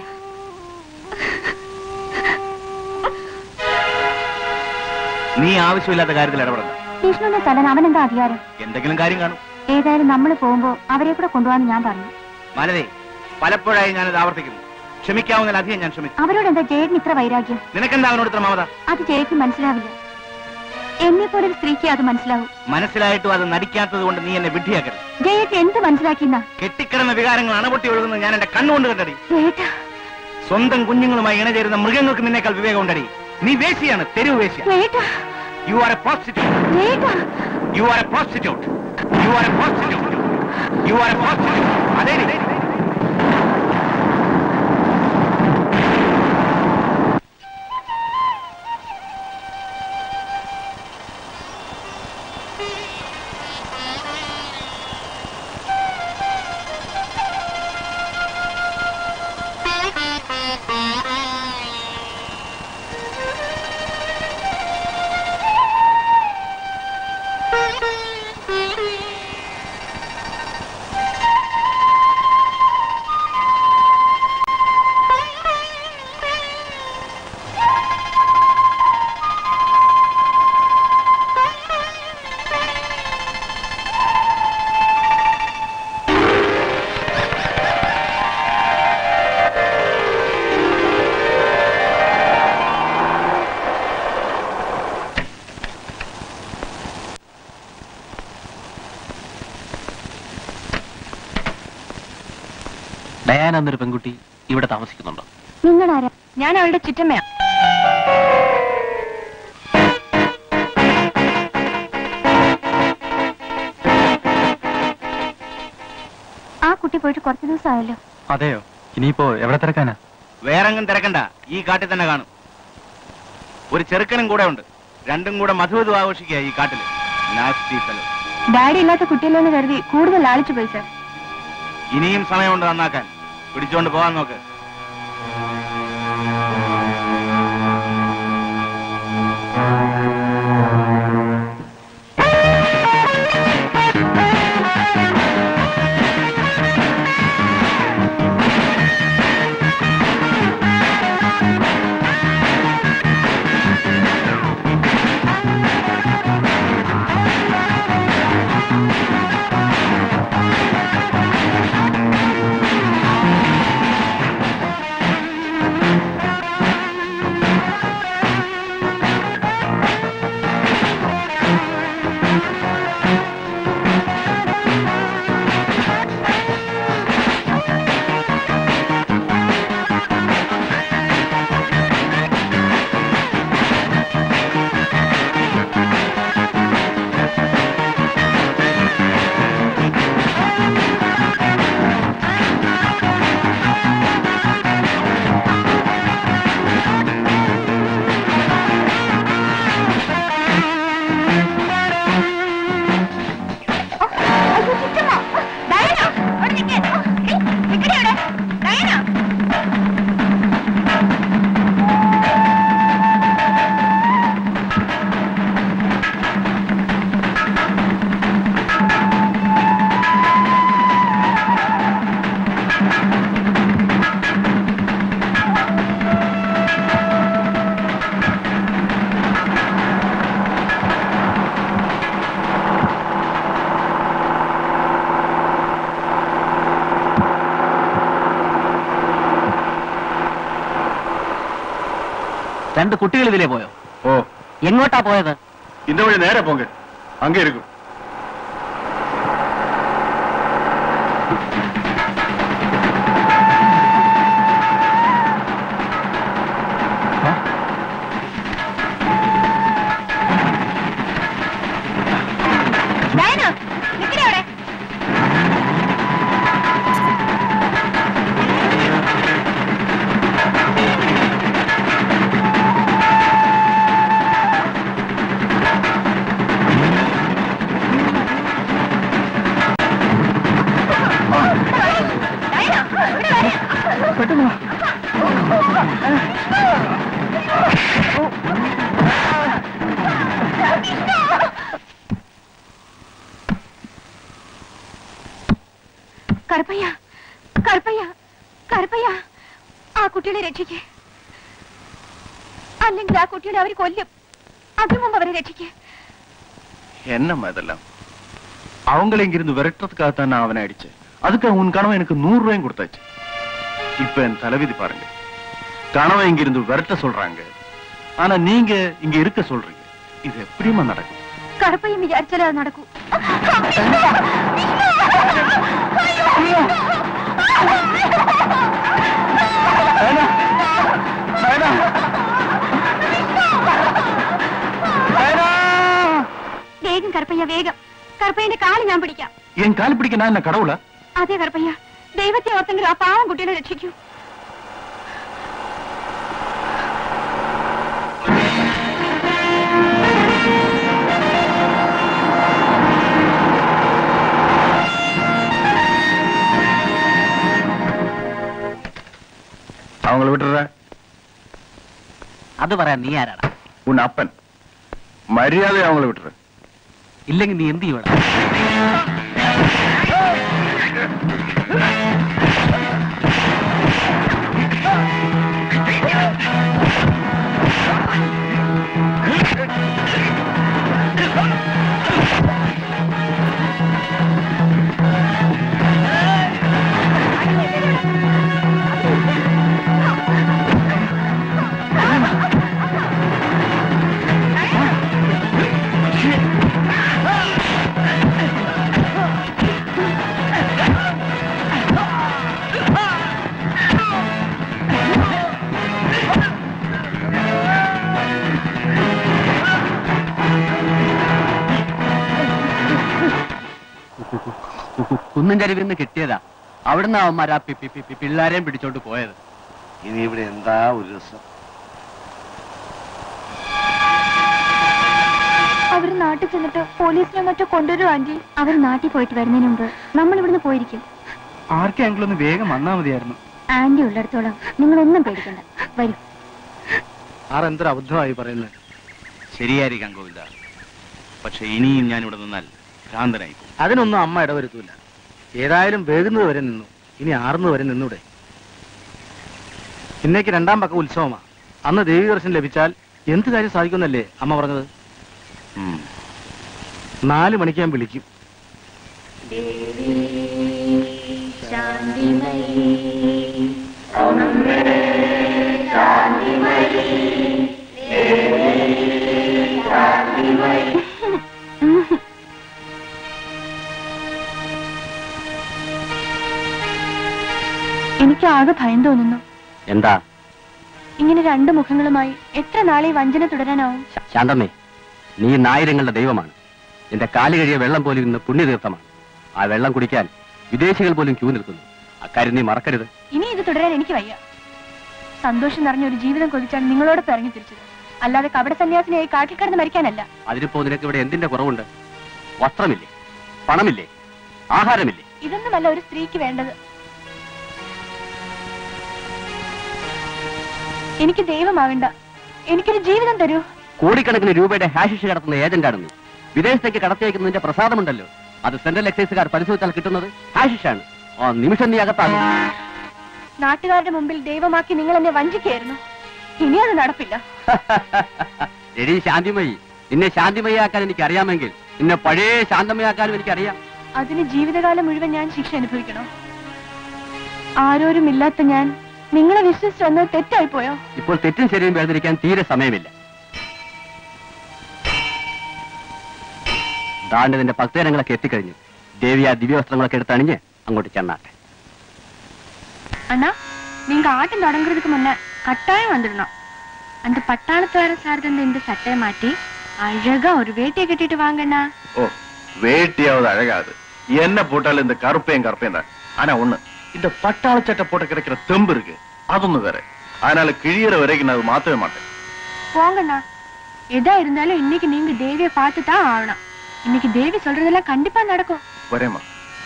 നീ ആവശ്യമില്ലാത്ത കാര്യത്തിൽ ഇടപെടണ്ട വിഷ്ണുവിനെ തല്ലാൻ അവനെന്താ അധികാരം എന്തെങ്കിലും കാര്യം കാണും ഏതായാലും നമ്മൾ പോകുമ്പോ അവരെ കൂടെ കൊണ്ടുപോകാന്ന് ഞാൻ പറഞ്ഞു മാലതേ പലപ്പോഴായി ഞാനത് ആവർത്തിക്കുന്നു ക്ഷമിക്കാവുന്നതിലധികം ഞാൻ ക്ഷമിച്ചു അവരോട് എന്താ ജയേട്ടന് ഇത്ര വൈരാഗ്യം നിനക്കെന്താ അവനോട് ഇത്ര മമത അത് ജയക്ക് മനസ്സിലാവില്ല എന്നെ പോലെ ഒരു സ്ത്രീക്ക് അത് മനസ്സിലാവും മനസ്സിലായിട്ടും അത് നടിക്കാത്തത് കൊണ്ട് നീ എന്നെ വിഡ്ഢിയാക്കരുത് ജയേട്ട് എന്ത് മനസ്സിലാക്കിന്ന കെട്ടിക്കിടന്ന വികാരങ്ങൾ അണപൊട്ടി ഒഴുകുന്നത് ഞാൻ എന്റെ കണ്ണുകൊണ്ട് കണ്ടടി ജയേട്ടാ സ്വന്തം കുഞ്ഞുങ്ങളുമായി ഇണചേരുന്ന മൃഗങ്ങൾക്ക് നിന്നേക്കാൾ വിവേകം ഉണ്ടടി നീ വേശിയാണ് തെരുവ് വേശ്യ ജയേട്ടാ യു ആർ എ പ്രോസ്റ്റിറ്റ്യൂട്ട് ജയേട്ടാ you are a prostitute you are a prostitute you are a prostitute അതേ ഡയാന എന്നൊരു പെൺകുട്ടി ഇവിടെ താമസിക്കുന്നുണ്ടോ നിങ്ങളാരാ ഞാൻ അവളുടെ ചുറ്റമ്മയാ ആ കുട്ടി പോയിട്ട് കുറച്ച് ദിവസമായല്ലോ അതെയോ ഇനിയിപ്പോ എവിടെ തിരക്കാനാ വേറെങ്ങും തിരക്കണ്ട ഈ കാട്ടിൽ തന്നെ കാണും ഒരു ചെറുക്കനും കൂടെ ഉണ്ട് രണ്ടും കൂടെ മധുവധു ആഘോഷിക്കുക ഈ കാട്ടില് നാസ്റ്റി ഫെലോ ഡാഡി ഇല്ലാത്ത കുട്ടിയല്ലോ എന്ന് കരുതി കൂടുതൽ ലാളിച്ചു പോയി സാർ ഇനിയും സമയമുണ്ട് നന്നാക്കാൻ പിടിച്ചോണ്ട് പോകാൻ നോക്ക് രണ്ട് കുട്ടികൾ ഇതിലേ പോയോ ഓ എങ്ങോട്ടാ പോയത് இந்த வழி நேரா போங்க அங்கே இருக்கும் ഡയന നിക്കടെ അവിടെ കറുപ്പയ്യ കറുപ്പയ്യ കറുപ്പയ്യ ആ കുട്ടികളെ രക്ഷിക്ക് അല്ലെങ്കിൽ ആ കുട്ടികളെ അവർ കൊല്ലും അതിനു മുമ്പ് അവരെ രക്ഷിക്ക് என்னம்மா இதெல்லாம் அவங்கள இங்கிருந்து விரட்டுறதுக்காக தான் நான் அவனை அடிச்சேன் அதுக்கு உன் கணவன் எனக்கு நூறு ரூபாயும் கொடுத்தாச்சு இப்ப என் தலைவிதி பாருங்க கணவன் இங்கிருந்து விரட்ட சொல்றாங்க ஆனா நீங்க இங்க இருக்க சொல்றீங்க இது எப்படிமா நடக்கும் കറുപ്പയ്യം വിചാരിച്ചാലേ അത് നടക്കൂ വേഗം കറുപ്പയ്യ വേഗം കറുപ്പയ്യന്റെ കാല് ഞാൻ പിടിക്കാം என் கால் பிடிக்க நான் என்ன கடவுளா അതെ കറുപ്പയ്യ ദൈവത്തെ ഓർത്തെങ്കിലും ആ പാവം കുട്ടികളെ രക്ഷിക്കൂ அவங்கள விட்டுற അത് പറയാൻ നീ ആരാടാ உன் அப்பன் மரியாதை அவங்கள விட்டுற ഇല്ലെങ്കിൽ നീ എന്ത് ചെയ്യണം കുന്നും ചരിവിൽ നിന്ന് കിട്ടിയതാ അവിടുന്ന് അവന്മാർ ആ പി- പി- പി- പി- പിള്ളാരെയും പിടിച്ചോണ്ട് പോയത് ഇനി ഇവിടെ എന്താ ഒരു രസം അവർ നാട്ടിൽ ചെന്നിട്ട് പോലീസിനെ മറ്റോ കൊണ്ടുവരും ആന്റി അവർ നാട്ടിൽ പോയിട്ട് വരുന്നതിന് മുമ്പ് നമ്മൾ ഇവിടുന്ന് പോയിരിക്കും ആർക്കെങ്കിലും ഒന്ന് വേഗം വന്നാ മതിയായിരുന്നു ആന്റി ഉള്ളിടത്തോളം നിങ്ങളൊന്നും പേടിക്കണ്ട വരൂ ആർ എന്തൊരു അബദ്ധമായി പറയുന്നത് ശരിയായിരിക്കാം ഗോവിന്ദ പക്ഷെ ഇനിയും ഞാൻ ഇവിടെ നിന്നാൽ ഭ്രാന്തനായി പോകും അതിനൊന്നും അമ്മ ഇടവരുത്തൂല ഏതായാലും വേകുന്നത് വരെ നിന്നു ഇനി ആറുന്നത് വരെ നിന്നൂടെ ഇന്നേക്ക് രണ്ടാം പക്ക ഉത്സവമാ അന്ന് ദേവി ദർശനം ലഭിച്ചാൽ എന്ത് കാര്യം സാധിക്കുമെന്നല്ലേ അമ്മ പറഞ്ഞത് ഉം. നാല് മണിക്ക് ഞാൻ വിളിക്കും എനിക്ക് ആകെ ഭയം തോന്നുന്നു എന്താ ഇങ്ങനെ രണ്ട് മുഖങ്ങളുമായി എത്ര നാളെ ഈ വഞ്ചന തുടരാനാവും ശാന്തമ്മേ നീ നായിരങ്ങളുടെ ദൈവമാണ് എന്റെ കാല് കഴിയ വെള്ളം പോലും ഇന്ന് പുണ്യതീർത്ഥമാണ് ആ വെള്ളം കുടിക്കാൻ വിദേശികൾ പോലും ക്യൂ നിൽക്കുന്നു അക്കാര്യം നീ മറക്കരുത് ഇനി ഇത് തുടരാൻ എനിക്ക് വയ്യ സന്തോഷം നിറഞ്ഞ ഒരു ജീവിതം കൊതിച്ചാണ് നിങ്ങളോടൊപ്പം ഇറങ്ങി തിരിച്ചത് അല്ലാതെ കപട സന്യാസിനിയായി കാട്ടിൽ കിടന്ന് മരിക്കാനല്ല അതിനിപ്പോ നിനക്ക് ഇവിടെ എന്തിന്റെ കുറവുണ്ട് വസ്ത്രമില്ലേ പണമില്ലേ ആഹാരമില്ലേ ഇതൊന്നുമല്ല ഒരു സ്ത്രീക്ക് വേണ്ടത് എനിക്ക് ദൈവമാകണ്ട എനിക്കൊരു ജീവിതം തരൂ കോടിക്കണക്കിന് രൂപയുടെ ഹാഷിഷ് കടത്തുന്ന ഏജന്റാണ് നീ വിദേശത്തേക്ക് കടത്തിയേക്കുന്നതിന്റെ പ്രസാദമുണ്ടല്ലോ അത് സെൻട്രൽ എക്സൈസുകാർ പരിശോധിച്ചാൽ കിട്ടുന്നത് ഹാഷിഷാണ് ആ നിമിഷം നീ അകത്താകും നാട്ടുകാരുടെ മുമ്പിൽ ദൈവമാക്കി നിങ്ങൾ എന്നെ വഞ്ചിക്കായിരുന്നു ഇനി അത് നടപ്പില്ല എടി ശാന്തിമയി നിന്നെ ശാന്തിമയാക്കാൻ എനിക്ക് അറിയാമെങ്കിൽ നിന്നെ പഴയ ശാന്തമയാക്കാനും എനിക്കറിയാം അതിന് ജീവിതകാലം മുഴുവൻ ഞാൻ ശിക്ഷ അനുഭവിക്കണോ ആരോരും ഇല്ലാത്ത ഞാൻ നിങ്ങളെ വിശ്വസിച്ച് വന്നത് തെറ്റായി പോയോ ഇപ്പോൾ തെറ്റും ശരിയും വേർതിരിക്കാൻ തീരെ സമയമില്ല ദാണ്ടതിന്റെ ഭക്തജനങ്ങളൊക്കെ എത്തിക്കഴിഞ്ഞു ദേവി ആ ദിവ്യവസ്ത്രങ്ങളൊക്കെ എടുത്തണിഞ്ഞ് അങ്ങോട്ട് ചെന്നാട്ടെ அண்ணா நீங்க ஆட்டம் தொடங்குறதுக்கு முன்ன கட்டாயம் வந்துடணும் அந்த பட்டாளத்தார சார்ந்த இந்த சட்டையை மாட்டி அழகா ஒரு வேட்டியை கட்டிட்டு வாங்கண்ணா ஓ வேட்டியாவது அழகாது என்ன போட்டாலும் இந்த கருப்பையும் கருப்பையும் தான் ஆனா ஒண்ணு இந்த பட்டாள சட்டை போட்டு கிடைக்கிற தெம்பு இருக்கு அது ஒண்ணு வேற அதனால கிழியற வரைக்கும் நான் அது மாத்தவே மாட்டேன் போங்கண்ணா எதா இருந்தாலும் இன்னைக்கு நீங்க தேவியை பார்த்து தான் ஆகணும் இன்னைக்கு தேவி சொல்றதெல்லாம் கண்டிப்பா நடக்கும் வரேம்மா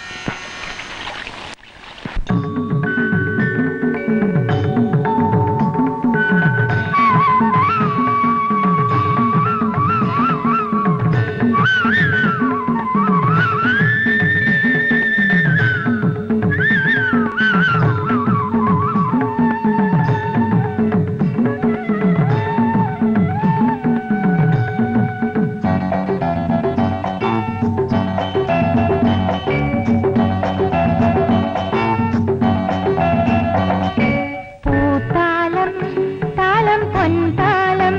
പൂത്താലം താലം പൊൻതാലം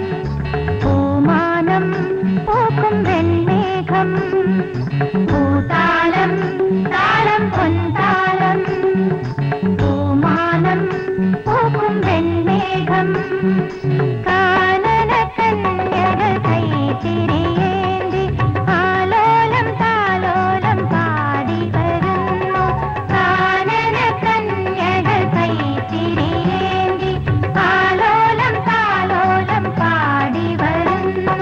പൂമാനം പൂക്കും വെൺമേഘം പൂതാലം താലം പൊൻതാലം പൂമാനം പൂക്കും വെൺമേഘം കാനന കന്യകൾ കൈത്തിരിയേന്തി ആലോലം താലോലം പാടി വരുന്നു കാനന കന്യകൾ കൈത്തിരിയേന്തി ആലോലം താലോലം പാടി വരുന്നു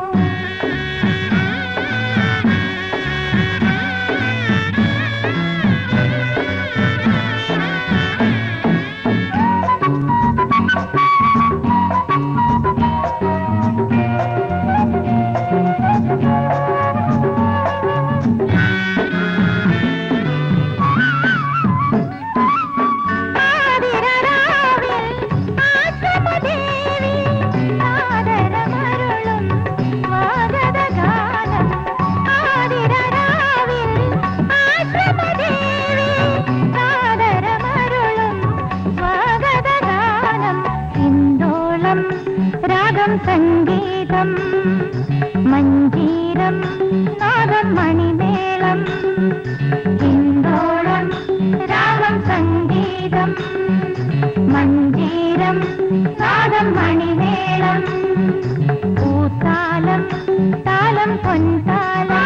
രാഗം സംഗീതം മഞ്ജീരം നാദം മണിമേളം ഹിന്ദോളം രാഗം സംഗീതം മഞ്ജീരം നാദം മണിമേളം പൂത്താലം താലം പൊൻതാലം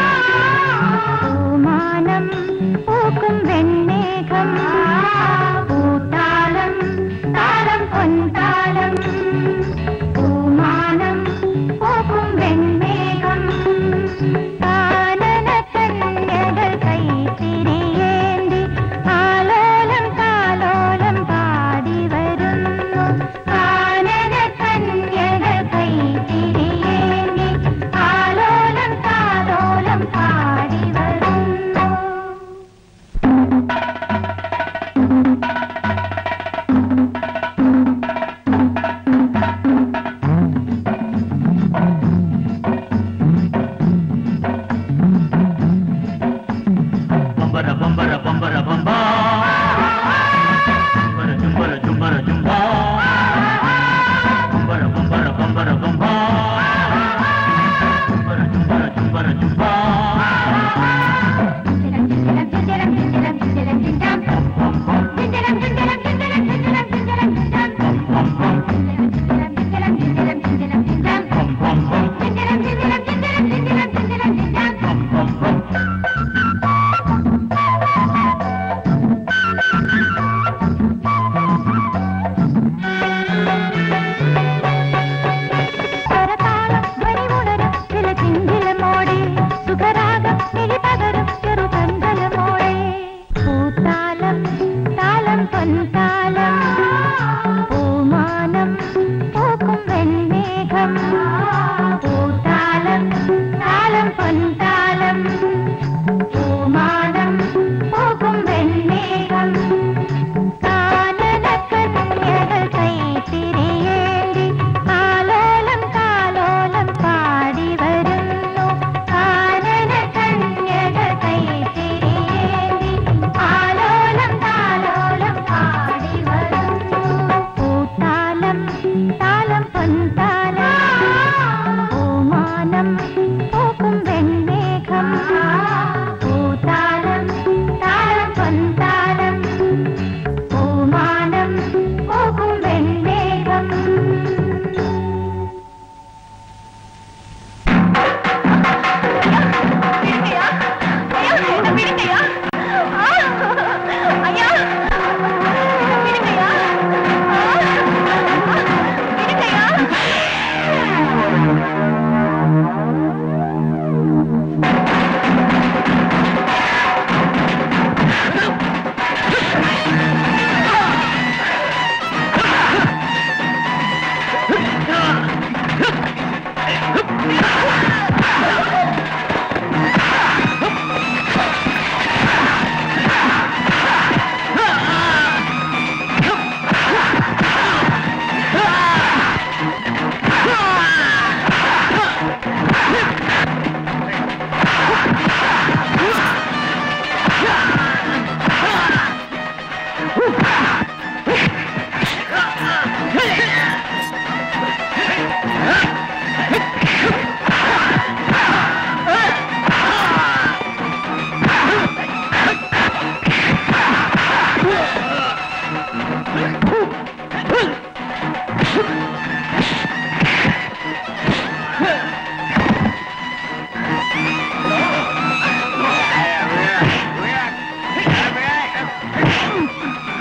പൂമാനം പൂക്കും വെണ്ണേഘം പൂത്താലം താലം പൊൻതാലം പൂമാനം പൂക്കും വെണ്ണേഘം കാനന കന്യകൾ കൈത്തിരിയേന്തി ആലോലം താലോലം പാടി വരുന്നു കാനന കന്യകൾ കൈത്തിരിയേന്തി ആലോലം താലോലം പാടി വരുന്നു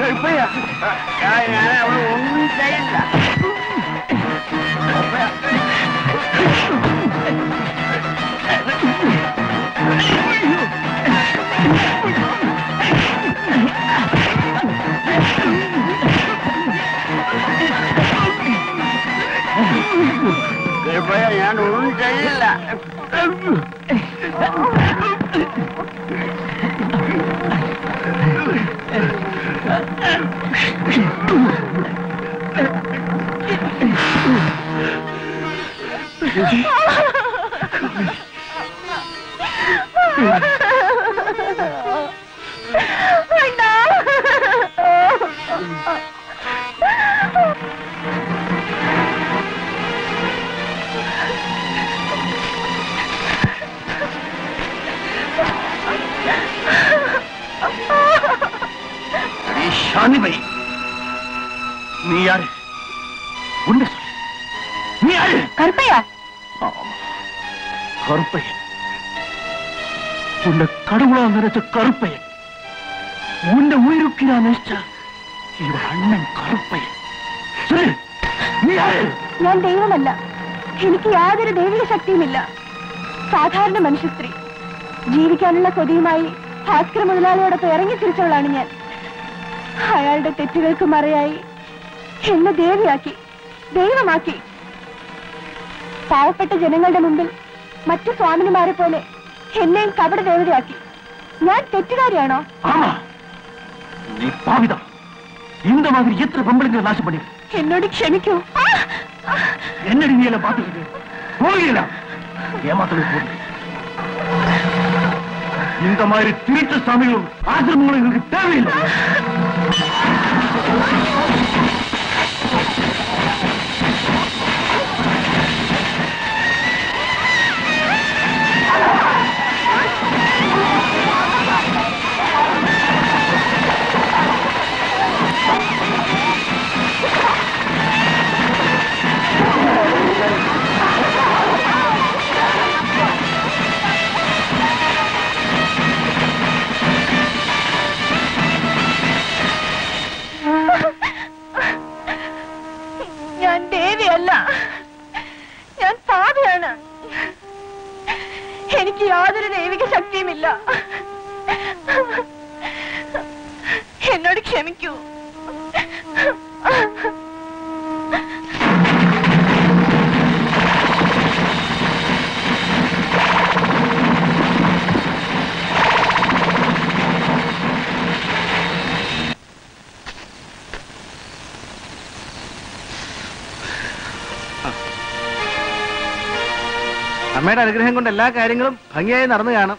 ഞാൻ അവിടെ ഒന്നും ചെയ്യില്ല കൃപയ ഞാൻ ഒന്നും ചെയ്യില്ല ஷானிமை நீ யாரு உண்மை சொல்லு நீ யாரு கருப்பையா ஆமா கருப்பையன் உன்னை கடவுளா நினைச்ச கருப்பையன் உன்னை உயிருக்கு நான் நினைச்ச இவன் அண்ணன் கருப்பையன் சொல்லு നീ ആര് ഞാൻ ദൈവമല്ല എനിക്ക് യാതൊരു ദൈവിക ശക്തിയുമില്ല സാധാരണ മനുഷ്യ സ്ത്രീ ജീവിക്കാനുള്ള കൊതിയുമായി ഭാസ്കര മുതലാളിയോടൊപ്പം ഇറങ്ങി തിരിച്ചവളാണ് ഞാൻ അയാളുടെ തെറ്റുകൾക്ക് മറയായി എന്നെ ദേവിയാക്കി ദൈവമാക്കി പാവപ്പെട്ട ജനങ്ങളുടെ മുമ്പിൽ മറ്റു സ്വാമിനിമാരെ പോലെ എന്നെയും കപട ദേവതയാക്കി ഞാൻ തെറ്റുകാരിയാണോ ஆமா நீ பாவிதான் இந்த மாதிரி எத்தனை பொம்பளைங்களை நாசம் பண்ணி എന്നോട് ക്ഷമിക്കൂ என்னடி நீ எல்லாம் பார்த்துக்கிட்டு போகல ஏமாத்தவே போகுது இந்த மாதிரி திருட்டு சாமிகளும் ஆசிரமங்களும் எங்களுக்கு தேவையில்லை ഞാൻ ദേവിയല്ല ഞാൻ പാപിയാണ് എനിക്ക് യാതൊരു ദൈവിക ശക്തിയുമില്ല എന്നോട് ക്ഷമിക്കൂ അമ്മയുടെ അനുഗ്രഹം കൊണ്ട് എല്ലാ കാര്യങ്ങളും ഭംഗിയായി നടന്നു കാണും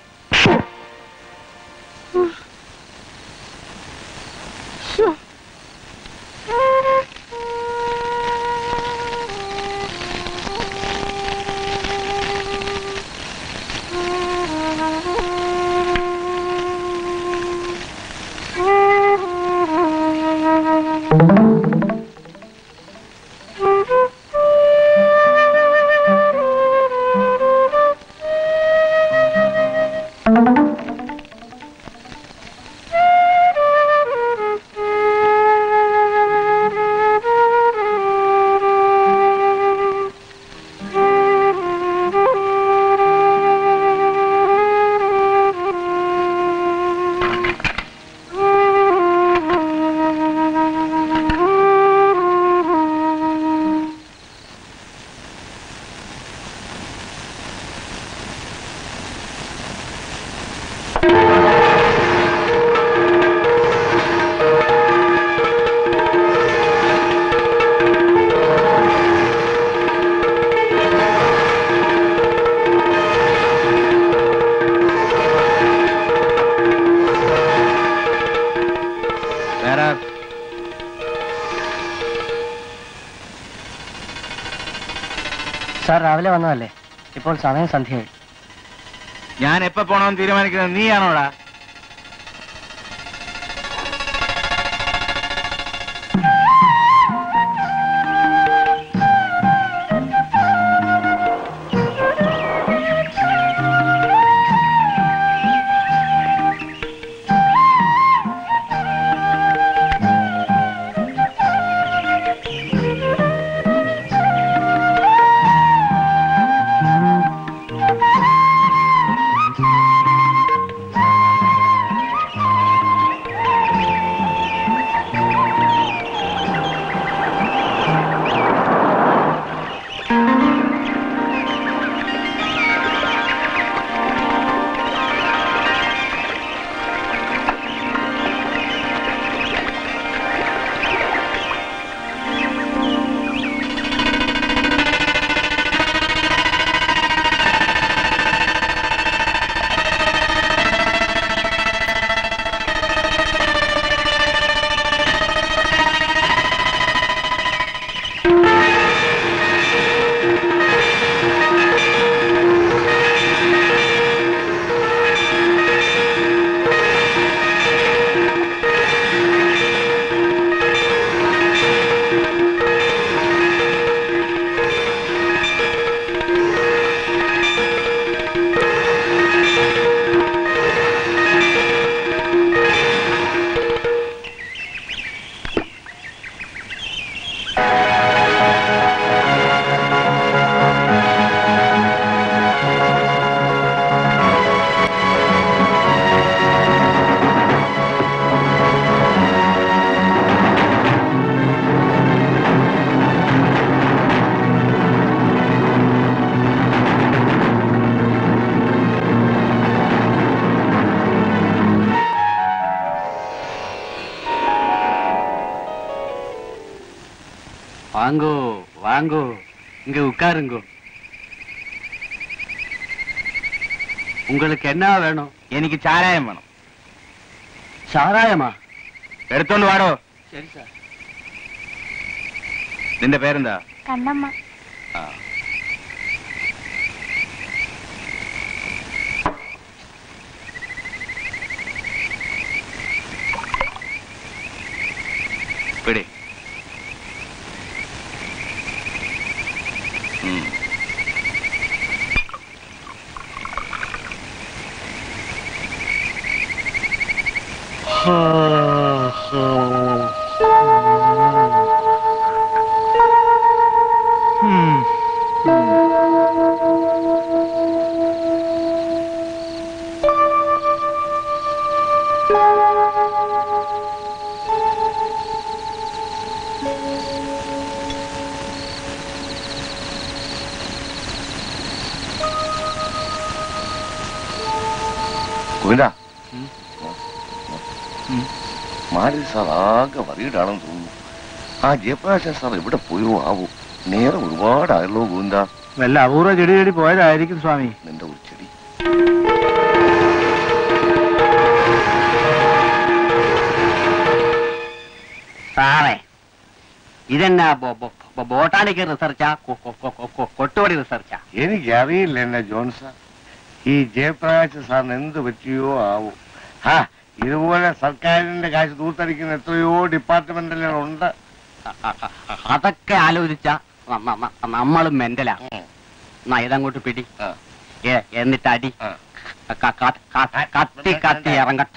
വേറെ സാർ രാവിലെ വന്നതല്ലേ ഇപ്പോൾ സമയം സന്ധ്യയായി ഞാൻ എപ്പോ പോണമെന്ന് തീരുമാനിക്കുന്നത് നീയാണോടാ வாங்கோ வாங்கோ இங்க உட்காருங்கோ உங்களுக்கு என்ன வேணும் എനിക്ക് ചാരായം വേണം சாராயமா എടുത്തോണ്ട് വാടോ சரி சார் നിന്റെ പേരെന്താ കണ്ണമ്മ ആ. പിടി ഉം. ഗോവിന്ദ മാരുതി സാർ ആകെ വറീഡാണെന്ന് തോന്നുന്നു ആ ജയപ്രകാശൻ സാർ എവിടെ പോയോ ആവോ നേരം ഒരുപാടായല്ലോ ഗോവിന്ദ വല്ല അപൂർവ ചെടി ചെടി പോയതായിരിക്കും സ്വാമി നിന്റെ ഒരു ചെടി സാറേ ഇതെന്നാ ബോ- ബോ- ബോ- ബോട്ടാണിക്കൽ റിസർച്ചാ കൊ- കൊ- കൊ- കൊ- കൊ- കൊട്ടുപടി റിസർച്ചാ എനിക്കറിയില്ല എന്നെ ജോൺസ ഈ ജയപ്രകാശ് സാറിന് എന്ത് പറ്റിയോ ആവോ ആ ഇതുപോലെ സർക്കാരിന്റെ കാശ് തൂത്തടിക്കുന്ന എത്രയോ ഡിപ്പാർട്ട്മെന്റുകളുണ്ട് അതൊക്കെ ആലോചിച്ച നമ്മളും മെന്റലാ എന്നാ ഇതങ്ങോട്ട് പിടി ഏ- എന്നിട്ട് അടി ക- ക- ക- കത്തി കത്തി ഇറങ്ങട്ടെ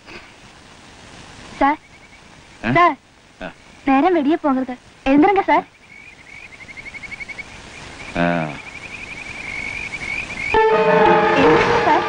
சார் சார் நேரம் வெளியே போகிறது எழுந்துருங்க சார் எழுந்துருங்க sir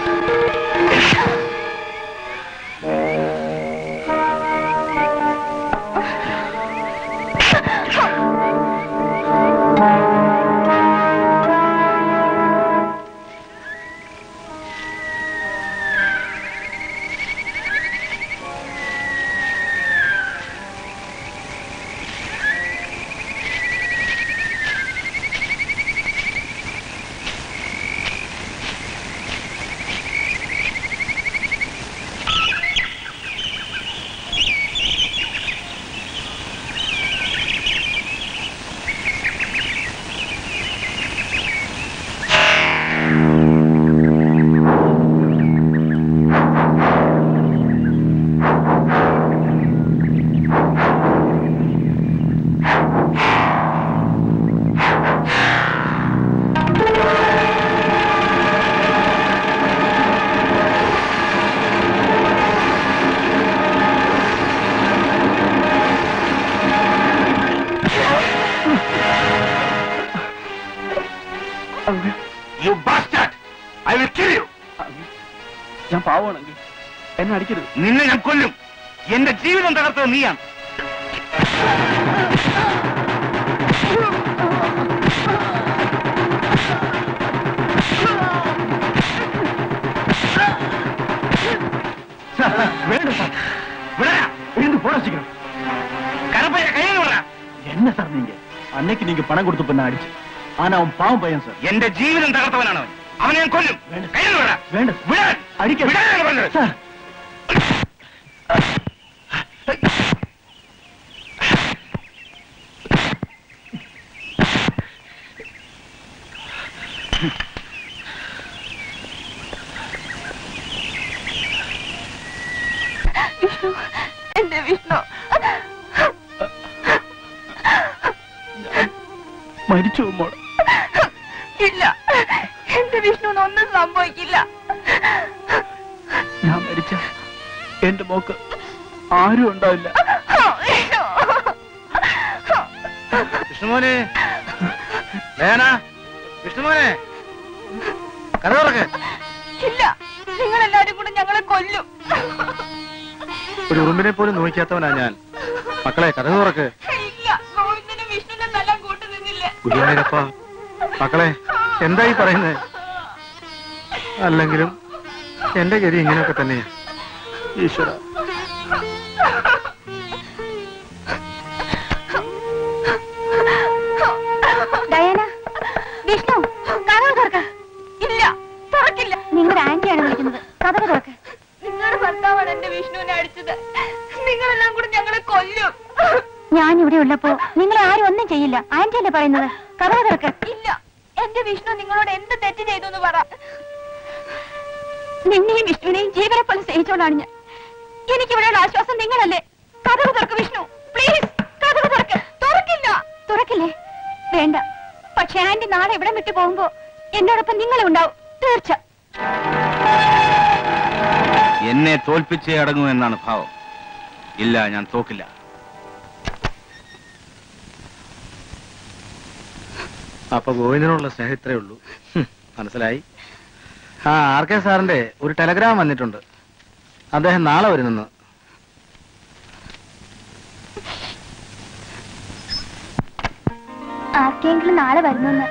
you bastard I will kill you ഞാൻ പാവമാണെങ്കിൽ എന്നെ അടിക്കരുത് നിന്നെ ഞാൻ കൊല്ലും എന്റെ ജീവിതം തകർത്തത് നീയാണ് വേണ്ട സാർ விடா எழுந்து போட சீக்கிரம் கருப்பைய கையில் விடுறா என்ன சார் நீங்க அன்னைக்கு நீங்க பணம் கொடுத்து பண்ண அடிச்சு ஆனா அவன் பாவம் பையன் சார் എന്റെ ജീവിതം തകർത്തവനാണ് അവൻ അവനെ ഞാൻ കൊല്ലും കയ്യിൽ വിടാ വേണ്ട വിടാൻ അടിക്കാൻ വിടാനാണ് പറഞ്ഞത് സാർ വിഷ്ണു എന്റെ വിഷ്ണു മരിച്ചു മോൾ ഇല്ല എന്റെ വിഷ്ണുവിന് ഒന്നും സംഭവിക്കില്ല ഞാൻ മരിച്ച എന്റെ മോക്ക് ആരും ഉണ്ടാവില്ല വിഷ്ണുമോനെ വേന വിഷ്ണുമോനെ കഥ തുറക്ക് ഇല്ല നിങ്ങൾ എല്ലാരും കൂടെ ഞങ്ങളെ കൊല്ലും ഒരു ഉറുമ്പിനെ പോലും നോക്കാത്തവനാ ഞാൻ മക്കളെ കഥ തുറക്ക് ഇല്ല ഗോവിന്ദനും വിഷ്ണുവിനും നല്ല കൂട്ടു നിന്നില്ല ഗുരുവായൂരപ്പ മക്കളെ എന്തായി പറയുന്നത് അല്ലെങ്കിലും എന്റെ ഗതി ഇങ്ങനെയൊക്കെ തന്നെയാ ഈശ്വര ആ ഞാൻ ഇവിടെ ഉള്ളപ്പോ നിങ്ങൾ ആരും ഒന്നും ചെയ്യില്ല ആന്റി അല്ലേ പറയുന്നത് കഥ തുറക്ക് ഇല്ല എന്റെ വിഷ്ണു നിങ്ങളോട് എന്ത് തെറ്റ് ചെയ്തു എന്ന് പറ നിന്നെയും വിഷ്ണുവിനെയും ജീവനെ പോലെ സ്നേഹിച്ചോളാണ് ഞാൻ എനിക്ക് ഇവിടെയുള്ള ആശ്വാസം നിങ്ങളല്ലേ കഥ തുറക്ക് വിഷ്ണു പ്ലീസ് കഥ തുറക്ക് തുറക്കില്ല തുറക്കില്ലേ വേണ്ട പക്ഷെ ആന്റി നാളെ ഇവിടെ വിട്ടു പോകുമ്പോ എന്നോടൊപ്പം നിങ്ങളും ഉണ്ടാവും തീർച്ച എന്നെ തോൽപ്പിച്ചേ അടങ്ങൂ എന്നാണ് ഭാവം ഇല്ല ഞാൻ തോക്കില്ല അപ്പൊ ഗോവിന്ദനോടുള്ള സ്നേഹം ഇത്രേ ഉള്ളൂ ഹും, മനസ്സിലായി ആ ആർ കെ സാറിന്റെ ഒരു ടെലഗ്രാം വന്നിട്ടുണ്ട് അദ്ദേഹം നാളെ വരുന്നെന്ന് ആർക്കെങ്കിലും നാളെ വരുന്നെന്ന്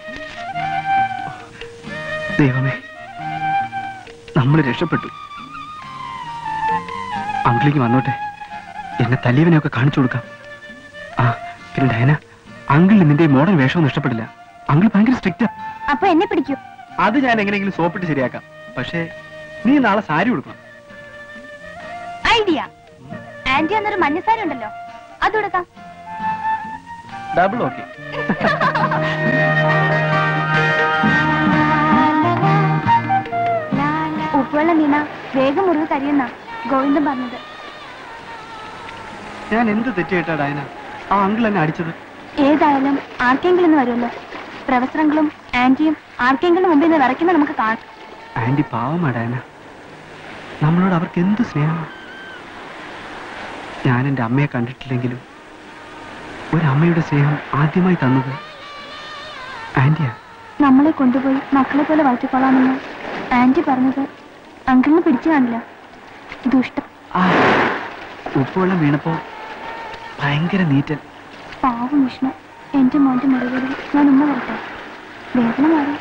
ദൈവമേ നമ്മൾ രക്ഷപ്പെട്ടു അങ്കിളിക്ക് വന്നോട്ടെ എന്നെ തല്ലിയവനെയൊക്കെ കാണിച്ചു കൊടുക്കാം ആ പിന്നെ ഡയന അങ്കിളിന് നിന്റെ ഈ മോഡൽ വേഷമൊന്നും ഇഷ്ടപ്പെടില്ല അങ്കിൾ ഭയങ്കര സ്ട്രിക്റ്റാ അപ്പൊ എന്നെ പിടിക്കൂ അത് ഞാൻ എങ്ങനെയെങ്കിലും സോപ്പിട്ട് ശരിയാക്കാം പക്ഷേ നീ നാളെ സാരി കൊടുക്കണം ഐഡിയ ആന്റി എന്നൊരു മഞ്ഞസാരി ഉണ്ടല്ലോ അത് കൊടുക്കാം ഡബിൾ ഓക്കെ ഉപ്പുവെള്ളം വീണ വേഗം മുറിവ് കരിയുന്ന ഗോവിന്ദൻ പറഞ്ഞത് ഞാൻ എന്ത് തെറ്റിയിട്ടാ ഡയന ആ അങ്കിൾ എന്നെ അടിച്ചത് ഏതായാലും ആർക്കെങ്കിലും ഇന്ന് വരുമല്ലോ പ്രൊഫസറങ്ങളും ആന്റിയും ആർക്കെങ്കിലും മുമ്പിൽ നിന്ന് വിറയ്ക്കുന്ന നമുക്ക് കാണാം ആന്റി പാവമാ ഡയന നമ്മളോട് അവർക്ക് എന്ത് സ്നേഹമാണ് ഞാൻ എൻ്റെ അമ്മയെ കണ്ടിട്ടില്ലെങ്കിലും ഒരമ്മയുടെ സ്നേഹം ആദ്യമായി തന്നത് ആന്റിയാ നമ്മളെ കൊണ്ടുപോയി മക്കളെ പോലെ വളർത്തിക്കൊള്ളാമെന്ന് ആന്റി പറഞ്ഞത് അങ്കിളിന് പിടിച്ചു കാണില്ല ദുഷ്ടം ആ ഉപ്പുവെള്ളം വീണപ്പോ ഭയങ്കര നീറ്റൽ പാവം വിഷ്ണു എന്റെ മോന്റെ മുറിവുകളിൽ ഞാൻ ഉമ്മ വരട്ടെ വേദന മാറി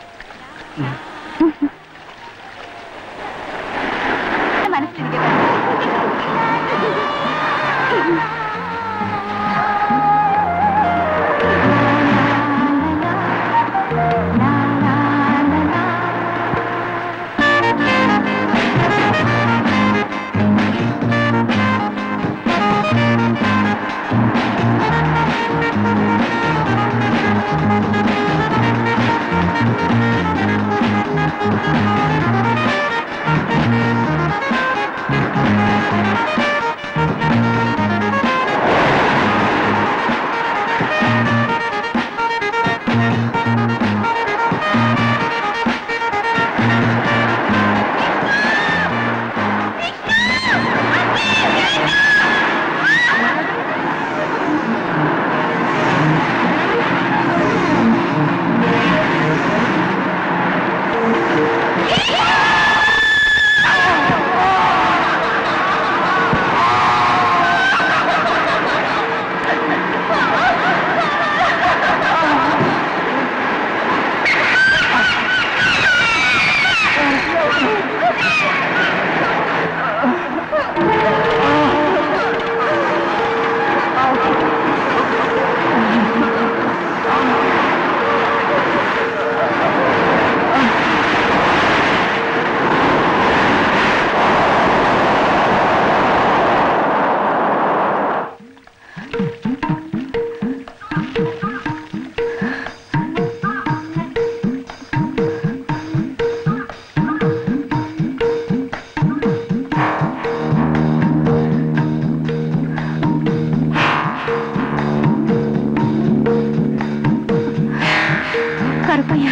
കറുപ്പയ്യ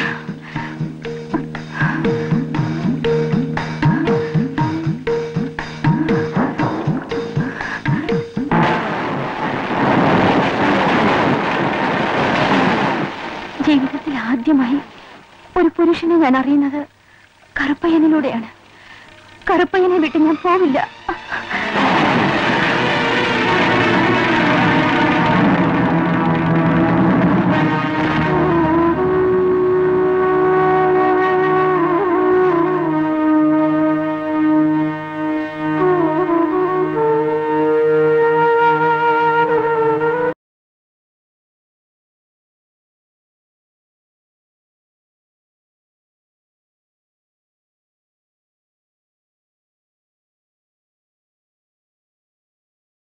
ജീവിതത്തിൽ ആദ്യമായി ഒരു പുരുഷനെ ഞാൻ അറിയുന്നത് കറുപ്പയ്യനിലൂടെയാണ് കറുപ്പയ്യനെ വിട്ട് ഞാൻ പോവില്ല